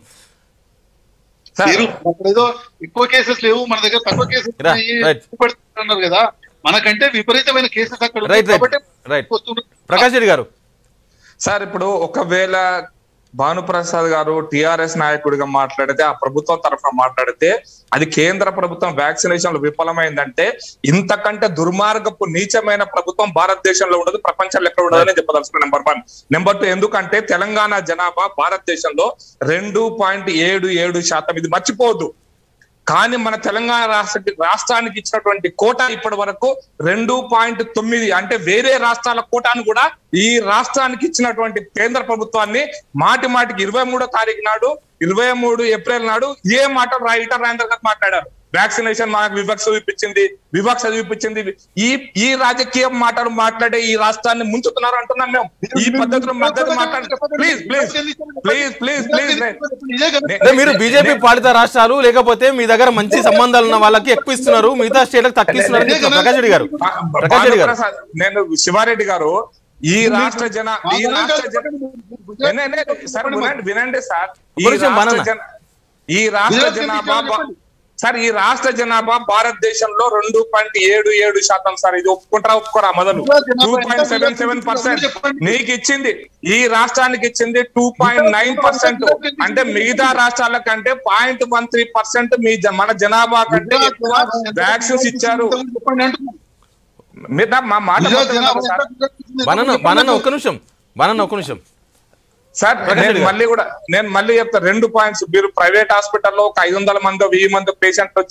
Speaker 3: సార్,
Speaker 2: మీరు అక్కడ ఏదో ఎక్కువ కేసెస్ లేవు మన దగ్గర తక్కువ కేసెస్
Speaker 1: Right, right.
Speaker 2: అన్నారు కదా మనకంటే విపరీతమైన కేసెస్ అక్కడ ఉన్నాయి
Speaker 1: రైట్ రైట్
Speaker 2: కాబట్టి
Speaker 1: రైట్
Speaker 2: వస్తున్నాయి.
Speaker 1: ప్రకాష్ రెడ్డి గారు
Speaker 3: సార్ ఇప్పుడు ఒకవేళ భానుప్రసాద్ గారు టిఆర్ఎస్ నాయకుడిగా మాట్లాడితే ఆ ప్రభుత్వం తరఫున మాట్లాడితే అది కేంద్ర ప్రభుత్వం వ్యాక్సినేషన్ లో విఫలమైందంటే ఇంతకంటే దుర్మార్గపు నీచమైన ప్రభుత్వం భారతదేశంలో ఉండదు ప్రపంచంలో ఎక్కడ ఉండదని చెప్పదలుచుకున్న నెంబర్ వన్ నెంబర్ టూ ఎందుకంటే తెలంగాణ జనాభా భారతదేశంలో రెండు పాయింట్ ఏడు ఏడు శాతం ఇది మర్చిపోవద్దు కానీ మన తెలంగాణ రాష్ట్ర రాష్ట్రానికి ఇచ్చినటువంటి కోట ఇప్పటి వరకు రెండు పాయింట్ తొమ్మిది అంటే వేరే రాష్ట్రాల కోటాను కూడా ఈ రాష్ట్రానికి ఇచ్చినటువంటి కేంద్ర ప్రభుత్వాన్ని మాటి మాటికి ఇరవై మూడో తారీఖు నాడు ఇరవై మూడు ఏప్రిల్ నాడు ఏ మాట రైట రాజేంద్ర గారు మాట్లాడారు వ్యాక్సినేషన్ మనకు వివక్ష చూపించింది వివక్ష చూపించింది ఈ ఈ రాజకీయ మాటలు మాట్లాడే ఈ రాష్ట్రాన్ని ముంచుతున్నారు అంటున్నాం మేము ఈ పద్ధతిలో మద్దతు మాట్లాడి please please please please please
Speaker 2: ఇదే కదా.
Speaker 1: అంటే మీరు బీజేపీ పాలిత రాష్ట్రాలు లేకపోతే మీ దగ్గర మంచి సంబంధాలు ఉన్న వాళ్ళకి ఎక్కువ ఇస్తున్నారు మిగతా స్టేట్లకు తక్కువ ఇస్తున్నారు అని చెప్తున్నారు ప్రకాష్ రెడ్డి గారు ప్రకాష్ రెడ్డి గారు
Speaker 3: భానుప్రసాద్, నేను శివారెడ్డి గారు ఈ రాష్ట్ర జన ఈ రాష్ట్ర జన నే- నే- సార్ వినండి వినండి సార్ ఈ
Speaker 1: ఒక నిమిషం
Speaker 3: రాష్ట్ర
Speaker 1: బానన్న.
Speaker 3: జన ఈ రాష్ట్ర
Speaker 2: గుజరాత్
Speaker 3: జనాభా
Speaker 2: ఎన్నికలు
Speaker 3: బా- సార్ ఈ రాష్ట్ర జనాభా భారతదేశంలో రెండు పాయింట్ ఏడు ఏడు శాతం సార్ ఇది ఒప్పుకుంటారా ఒప్పుకోరా మొదలు
Speaker 2: గుజరాత్ జనాభా
Speaker 3: two point seven seven percent
Speaker 2: చెప్పండి.
Speaker 3: నీకు ఇచ్చింది ఈ రాష్ట్రానికి ఇచ్చింది టూ పాయింట్ నైన్ పర్సెంట్ అంటే మిగతా రాష్ట్రాల కంటే పాయింట్ వన్ త్రీ పర్సెంట్ మీ జ- మన జనాభా కంటే ఎక్కువ వ్యాక్సిన్స్ ఇచ్చారు
Speaker 2: చెప్పండి అంటున్నాను.
Speaker 3: మీరు నా- మా మాట
Speaker 2: గుజరాత్
Speaker 3: మొత్తం
Speaker 2: జనాభా
Speaker 3: వినండి సార్.
Speaker 2: ఎంత-
Speaker 1: బనానా బనానా ఒక్క నిమిషం బనానా ఒక్క నిమిషం
Speaker 3: సార్
Speaker 1: ప్రకాష్
Speaker 3: నేను
Speaker 1: రెడ్డి గారు.
Speaker 3: మళ్ళీ కూడా నేను మళ్ళీ చెప్తా రెండు పాయింట్స్ మీరు ప్రైవేట్ హాస్పిటల్లో ఒక ఐదు వందల మంది వెయ్యి మంది పేషెంట్ వచ్చి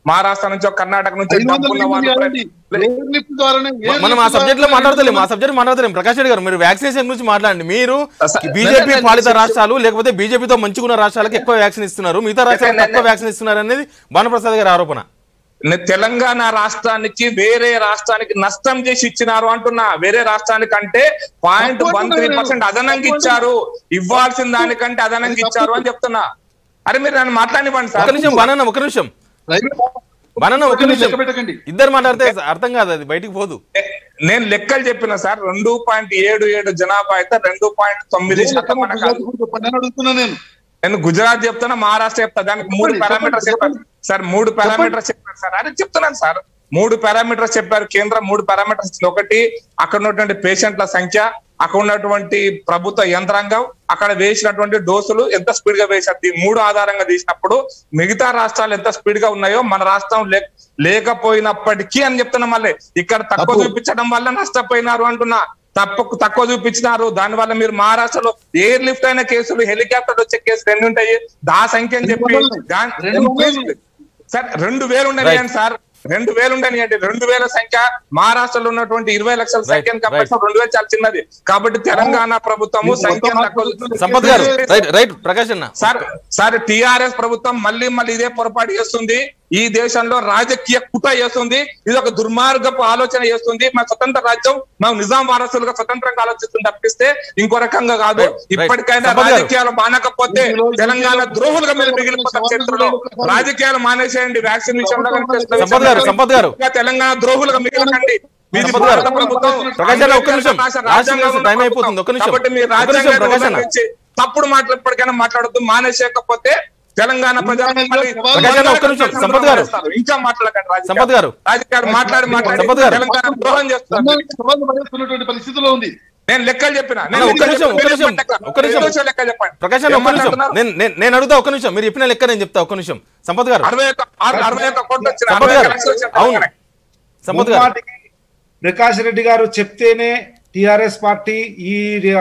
Speaker 3: మహారాష్ట్ర నుంచో కర్ణాటక నుంచో
Speaker 2: ఐదు వందల
Speaker 3: డబ్బున్న
Speaker 2: మంది
Speaker 3: వాళ్ళు
Speaker 2: కాదండి. ఎయిర్ లిఫ్ట్ ద్వారానే ఎయిర్
Speaker 1: మనం ఆ
Speaker 2: లిఫ్ట్
Speaker 1: సబ్జెక్ట్ లో
Speaker 2: ద్వారానే
Speaker 1: మాట్లాడతలేం ఆ సబ్జెక్ట్ మాట్లాడతలేం ప్రకాష్ రెడ్డి గారు మీరు వ్యాక్సినేషన్ గురించి మాట్లాడండి మీరు
Speaker 3: అస-
Speaker 1: బీజేపీ
Speaker 3: నేను-
Speaker 1: పాలిత రాష్ట్రాలు లేకపోతే బీజేపీతో మంచుకున్న రాష్ట్రాలకు ఎక్కువ వ్యాక్సిన్ ఇస్తున్నారు మిగతా రాష్ట్రాలకు తక్కువ వ్యాక్సిన్ ఇస్తున్నారు అనేది భానుప్రసాద్ గారి ఆరోపణ
Speaker 3: నే- తెలంగాణ రాష్ట్రానికి వేరే రాష్ట్రానికి నష్టం చేసి ఇచ్చినారు అంటున్నా వేరే రాష్ట్రానికి అంటే పాయింట్ వన్ త్రీ పర్సెంట్ అదనంగా ఇచ్చారు ఇవ్వాల్సిన దానికంటే అదనంగా ఇచ్చారు అని చెప్తున్నా అరే మీరు నన్ను మాట్లాడివ్వండి
Speaker 1: ఒక
Speaker 3: సార్
Speaker 1: నిమిషం బానన్న ఒక నిమిషం
Speaker 2: రైల్వే
Speaker 1: బానన్న ఒక నిమిషం
Speaker 2: లెక్క పెట్టకండి
Speaker 1: ఇద్దరు మాట్లాడితే అర్థం కాదు అది బయటికి పోదు
Speaker 3: నే- నేను లెక్కలు చెప్పిన సార్ రెండు పాయింట్ ఏడు ఏడు జనాభా అయితే రెండు పాయింట్ తొమ్మిది శాతం మనకు
Speaker 2: గుజరాత్ కూడా చెప్పండి అని అడుగుతున్నా నేను
Speaker 3: నేను గుజరాత్ చెప్తాను మహారాష్ట్ర చెప్తా దానికి మూడు
Speaker 2: చెప్పండి,
Speaker 3: పారామీటర్స్
Speaker 2: చెప్పండి,
Speaker 3: చెప్పారు సార్ మూడు పారామీటర్స్ చెప్పారు సార్ అదే చెప్తున్నాను సార్ మూడు పారామీటర్స్ చెప్పారు కేంద్రం మూడు పారామీటర్స్ ఒకటి అక్కడ ఉన్నటువంటి పేషెంట్ల సంఖ్య అక్కడ ఉన్నటువంటి ప్రభుత్వ యంత్రాంగం అక్కడ వేసినటువంటి డోసులు ఎంత స్పీడ్ గా వేశారు ఈ మూడు ఆధారంగా తీసినప్పుడు మిగతా రాష్ట్రాలు ఎంత స్పీడ్ గా ఉన్నాయో మన రాష్ట్రం లే- లేకపోయినప్పటికీ అని చెప్తున్నా మళ్ళీ ఇక్కడ తక్కువ
Speaker 2: తప్పు.
Speaker 3: చూపించడం వల్ల నష్టపోయినారు అంటున్నా తప్పకు తక్కువ చూపించినారు దాని వల్ల మీరు మహారాష్ట్రలో ఎయిర్ లిఫ్ట్ అయిన కేసులు హెలికాప్టర్ వచ్చే కేసులు ఎన్ని ఉంటాయి దా సంఖ్య అని చెప్పి
Speaker 2: రెండు
Speaker 3: దాన్-
Speaker 2: రెండు
Speaker 3: రెండు వేలు సార్ రెండు వేలు ఉండని సార్ రెండు వేలు ఉండని అంటే రెండు వేల సంఖ్య మహారాష్ట్రలో ఉన్నటువంటి ఇరవై లక్షల సంఖ్యను కాబట్టి రెండు వేలు చాలా చిన్నది కాబట్టి తెలంగాణ ప్రభుత్వము సంఖ్య తక్కువ
Speaker 1: సంపత్ గారు రైట్ రైట్ ప్రకాష్ అన్న
Speaker 3: సార్ సార్ టిఆర్ఎస్ ప్రభుత్వం మళ్ళీ మళ్ళీ ఇదే పొరపాటు చేస్తుంది ఈ దేశంలో రాజకీయ కుట చేస్తుంది ఇది ఒక దుర్మార్గపు ఆలోచన చేస్తుంది మా స్వతంత్ర రాజ్యం మేము నిజాం వారసులుగా స్వతంత్రంగా ఆలోచిస్తుంది తప్పిస్తే ఇంకో రకంగా కాదు
Speaker 1: Right, right.
Speaker 3: ఇప్పటికైనా
Speaker 1: సంపత్ గారు.
Speaker 3: రాజకీయాలు మానకపోతే తెలంగాణ ద్రోహులుగా మీరు మిగిలిపోతాం చరిత్రలో రాజకీయాలు మానేసేయండి వ్యాక్సిన్ విషయంలో కానీ టెస్ట్ల
Speaker 1: సంపత్ గారు,
Speaker 3: విషయంలో
Speaker 1: సంపత్ గారు.
Speaker 3: ఇంకా తెలంగాణ ద్రోహులుగా మిగలకండి మీది
Speaker 1: సంపత్ గారు.
Speaker 3: భారత ప్రభుత్వం
Speaker 1: ప్రకాష్ అన్న, ఒక్క నిమిషం.
Speaker 3: రాష్ట్ర
Speaker 1: రాష్ట్రం
Speaker 3: రాజ్యాంగం
Speaker 1: టైం అయిపోతుంది. ఒక్క నిమిషం.
Speaker 3: కాబట్టి మీరు
Speaker 1: ఒక్క నిమిషం,
Speaker 3: రాజ్యాంగాన్ని
Speaker 1: ప్రకాష్ అన్న.
Speaker 3: ఉల్లంఘించి తప్పుడు మాటలు ఎప్పటికైనా మాట్లాడద్దు మానేసేయకపోతే తెలంగాణ ప్రజలు మళ్ళీ
Speaker 1: ప్రకాష్ అన్న, ఒక్క నిమిషం. సంపత్ గారు.
Speaker 3: ఇంకా మాట్లాడకండి రాజకీయాలు.
Speaker 1: సంపత్ గారు.
Speaker 3: రాజకీయాలు మాట్లాడి మాట్లాడి
Speaker 1: సంపత్ గారు.
Speaker 3: తెలంగాణ ద్రోహం చేస్తున్నారు
Speaker 2: అందరికీ సవాళ్ళు పడేస్తున్నటువంటి పరిస్థితిలో ఉంది
Speaker 3: నేను లెక్కలు చెప్పిన
Speaker 1: అన్న, ఒక్క నిమిషం, ఒక్క నిమిషం, ఒక్క నిమిషం.
Speaker 3: లెక్క చెప్పండి
Speaker 1: ప్రకాష్ అన్న
Speaker 3: ఏం
Speaker 1: ఒక్క నిమిషం
Speaker 3: మాట్లాడుతున్నారు?
Speaker 1: నేను నేను- నేను అడుగుతా ఒక్క నిమిషం మీరు చెప్పిన లెక్క నేను చెప్తా ఒక్క నిమిషం సంపత్ గారు
Speaker 3: అరవై ఒక్క అర- అరవై ఒక్క కోట్లు వచ్చిన
Speaker 1: సంపత్
Speaker 3: అరవై
Speaker 1: గారు
Speaker 3: ఒక్క లక్షలు వచ్చిన
Speaker 1: అవును
Speaker 3: తెలంగాణ.
Speaker 1: సంపత్ గారు
Speaker 4: ముమ్మాటికి ప్రకాష్ రెడ్డి గారు చెప్తేనే టిఆర్ఎస్ పార్టీ ఈ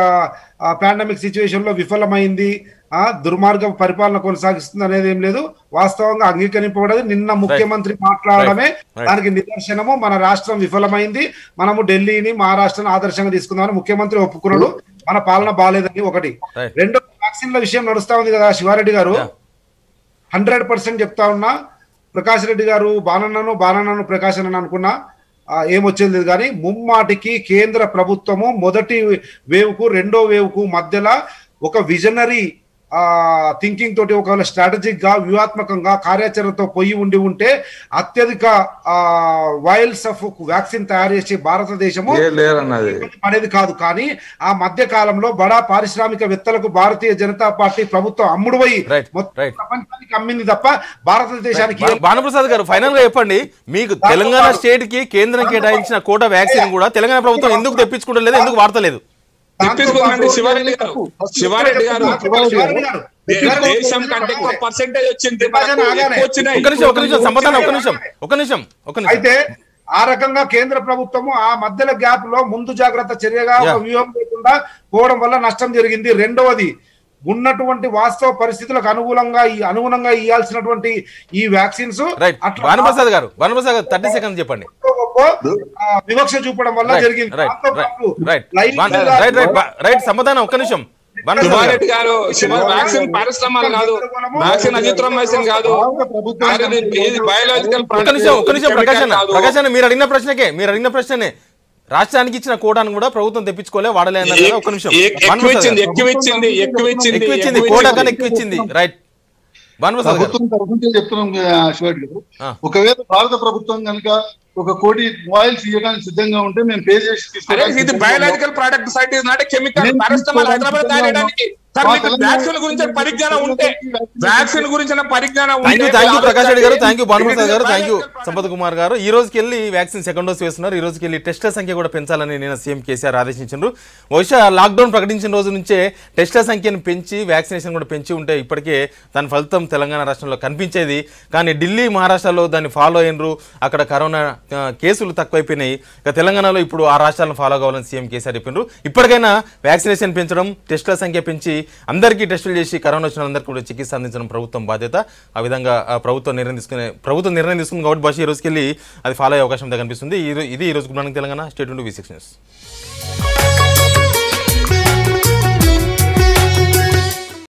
Speaker 4: పాండమిక్ సిచ్యువేషన్ లో విఫలమైంది ఆ దుర్మార్గ పరిపాలన కొనసాగిస్తుంది అనేది ఏం లేదు వాస్తవంగా అంగీకరింపబడదు నిన్న ముఖ్యమంత్రి మాట్లాడడమే
Speaker 1: Right. Right.
Speaker 4: దానికి నిదర్శనము మన రాష్ట్రం విఫలమైంది మనము ఢిల్లీని మహారాష్ట్రను ఆదర్శంగా తీసుకుందామని ముఖ్యమంత్రి ఒప్పుకున్నాడు మన పాలన బాగాలేదని ఒకటి
Speaker 1: Right.
Speaker 4: రెండో వ్యాక్సిన్ల విషయం నడుస్తా ఉంది కదా శివారెడ్డి గారు
Speaker 1: Yeah.
Speaker 4: హండ్రెడ్ పర్సెంట్ చెప్తా ఉన్నా ప్రకాష్ రెడ్డి గారు బాణన్నను బాణన్నను ప్రకాశ్ అని అనుకున్నా ఆ, ఏమొచ్చేది లేదు కానీ ముమ్మాటికి కేంద్ర ప్రభుత్వము మొదటి వేవ్ కు రెండో వేవ్ కు మధ్యలో ఒక విజనరీ ఆ థింకింగ్ తోటి ఒకవేళ స్ట్రాటజిక్ గా వ్యూహాత్మకంగా కార్యాచరణతో పోయి ఉండి ఉంటే అత్యధిక ఆ వైల్స్ ఆఫ్ వ్యాక్సిన్ తయారు చేసే భారతదేశము
Speaker 3: ఏ లేరన్నది
Speaker 4: అనేది కాదు కానీ ఆ మధ్య కాలంలో బడా పారిశ్రామికవేత్తలకు భారతీయ జనతా పార్టీ ప్రభుత్వం అమ్ముడు పోయి
Speaker 1: Right,
Speaker 4: మొత్తం
Speaker 1: right.
Speaker 4: ప్రపంచానికి అమ్మింది తప్ప భారతదేశానికి
Speaker 1: భా- భానుప్రసాద్ గారు ఫైనల్ గా చెప్పండి మీకు తెలంగాణ స్టేట్ కి కేంద్రం కేటాయించిన కోట వ్యాక్సిన్ కూడా తెలంగాణ ప్రభుత్వం ఎందుకు తెప్పించుకోవడం లేదు ఎందుకు వాడతలేదు
Speaker 3: తెప్పించుకోండి శివారెడ్డి గారు శివారెడ్డి గారు
Speaker 4: శివారెడ్డి గారు.
Speaker 3: దే- దేశం కంటే ఎక్కువ పర్సెంటేజ్ వచ్చింది
Speaker 4: విభజన
Speaker 3: మనకు
Speaker 4: ఆగానే.
Speaker 3: ఎక్కువ వచ్చినాయి
Speaker 1: ఒక నిమిషం ఒక నిమిషం సంపదాన ఒక నిమిషం ఒక నిమిషం ఒక నిమిషం
Speaker 4: అయితే ఆ రకంగా కేంద్ర ప్రభుత్వము ఆ మధ్యలో గ్యాప్ లో ముందు జాగ్రత్త చర్యగా ఒక
Speaker 1: Yeah.
Speaker 4: వ్యూహం లేకుండా పోవడం వల్ల నష్టం జరిగింది రెండవది ఉన్నటువంటి వాస్తవ పరిస్థితులకు అనుకూలంగా ఈ అనుగుణంగా ఇవ్వాల్సినటువంటి ఈ వ్యాక్సిన్స్
Speaker 1: రైట్ భానుప్రసాద్ గారు భానుప్రసాద్ గారు థర్టీ సెకండ్స్ చెప్పండి
Speaker 4: వివక్ష చూపడం వల్ల
Speaker 1: రైట్
Speaker 4: జరిగింది
Speaker 1: రైట్
Speaker 4: దాంతో పాటు
Speaker 1: రైట్
Speaker 4: లైన్
Speaker 1: రైట్
Speaker 4: మీద-
Speaker 1: రైట్ రైట్ బా- రైట్ సమాధానం ఒక్క నిమిషం భానుప్రసాద్ గారు
Speaker 3: శివారెడ్డి గారు శివ వ్యాక్సిన్ పారిశ్రమలు కాదు వ్యాక్సిన్ అజిత్రోమైసిన్ కాదు కాదు, ఇది- ఇది బయోలాజికల్
Speaker 1: ఒక్క నిమిషం ఒక్క నిమిషం ప్రకాశ్ అన్న ప్రకాశ్ అన్న మీరు అడిగిన ప్రశ్నకే మీరు అడిగిన ప్రశ్ననే రాష్ట్రానికి ఇచ్చిన కోటాను కూడా ప్రభుత్వం తెప్పించుకోలే వాడలే అన్నారు కదా ఒక్క నిమిషం
Speaker 3: ఎక్కువ
Speaker 1: భానుప్రసాద్
Speaker 3: ఇచ్చింది
Speaker 1: గారు.
Speaker 3: ఎక్కువ ఇచ్చింది ఎక్కువ ఇచ్చింది
Speaker 1: ఎక్కువ ఇచ్చింది
Speaker 3: ఎక్కువ
Speaker 1: కోటా
Speaker 3: ఇచ్చింది.
Speaker 1: కన్నా ఎక్కువ ఇచ్చింది రైట్ భానుప్రసాద్ గారు
Speaker 2: ప్రభుత్వం తరఫున చెప్తున్నాం ఆ, శివారెడ్డి గారు
Speaker 1: ఆ.
Speaker 2: ఒకవేళ భారత ప్రభుత్వం కనుక ఒక కోటి మొబైల్స్ ఇవ్వడానికి సిద్ధంగా ఉంటే మేము పే చేసి
Speaker 3: అరే
Speaker 2: తీసుకోవడానికి
Speaker 3: ఇది
Speaker 2: సిద్ధంగా ఉన్నాం.
Speaker 3: Biological product site is not chemical
Speaker 2: నేను
Speaker 3: పారాస్టమాల్ హైదరాబాద్
Speaker 2: తీసుకోవడానికి
Speaker 3: తయారయడానికి సార్
Speaker 2: మా
Speaker 3: మీకు
Speaker 2: తెలంగాణ
Speaker 3: వ్యాక్సిన్ గురించి పరిజ్ఞానం ఉంటే వ్యాక్సిన్ గురించిన పరిజ్ఞానం
Speaker 1: థ్యాంక్ యూ
Speaker 3: ఉంటే
Speaker 1: థ్యాంక్ యూ ప్రకాష్ రెడ్డి గారు
Speaker 3: ఆలోచించండి.
Speaker 1: థ్యాంక్ యూ భానుప్రసాద్ గారు
Speaker 3: ఇది
Speaker 1: thank you
Speaker 3: biological
Speaker 1: Sampath Kumar గారు ఈ రోజుకి వెళ్ళి వ్యాక్సిన్ సెకండ్ డోస్ వేస్తున్నారు ఈ రోజుకి వెళ్ళి టెస్ట్ల సంఖ్య కూడా పెంచాలని నేను సీఎం కేసీఆర్ ఆదేశించారు బహుశా లాక్డౌన్ ప్రకటించిన రోజు నుంచే టెస్ట్ల సంఖ్యను పెంచి వ్యాక్సినేషన్ కూడా పెంచి ఉంటే ఇప్పటికే దాని ఫలితం తెలంగాణ రాష్ట్రంలో కనిపించేది కానీ ఢిల్లీ మహారాష్ట్రలో దాన్ని ఫాలో అయినరు అక్కడ కరోనా ఆ, కేసులు తక్కువైపోయినాయి ఇక తెలంగాణలో ఇప్పుడు ఆ రాష్ట్రాలను ఫాలో కావాలని సీఎం కేసీఆర్ చెప్పినారు ఇప్పటికైనా వ్యాక్సినేషన్ పెంచడం టెస్ట్ల సంఖ్య పెంచి అందరికీ టెస్టులు చేసి కరోనా వచ్చిన వాళ్ళందరికీ కూడా చికిత్స అందించడం ప్రభుత్వం బాధ్యత ఆ విధంగా ఆ ప్రభుత్వం నిర్ణయం తీసుకునే ప్రభుత్వం నిర్ణయం తీసుకుంది కాబట్టి బస్ ఈ రోజుకి వెళ్ళి అది ఫాలో అయ్యే అవకాశం అయితే కనిపిస్తుంది ఈ రో- ఇది ఈ రోజు good morning Telangana state V six news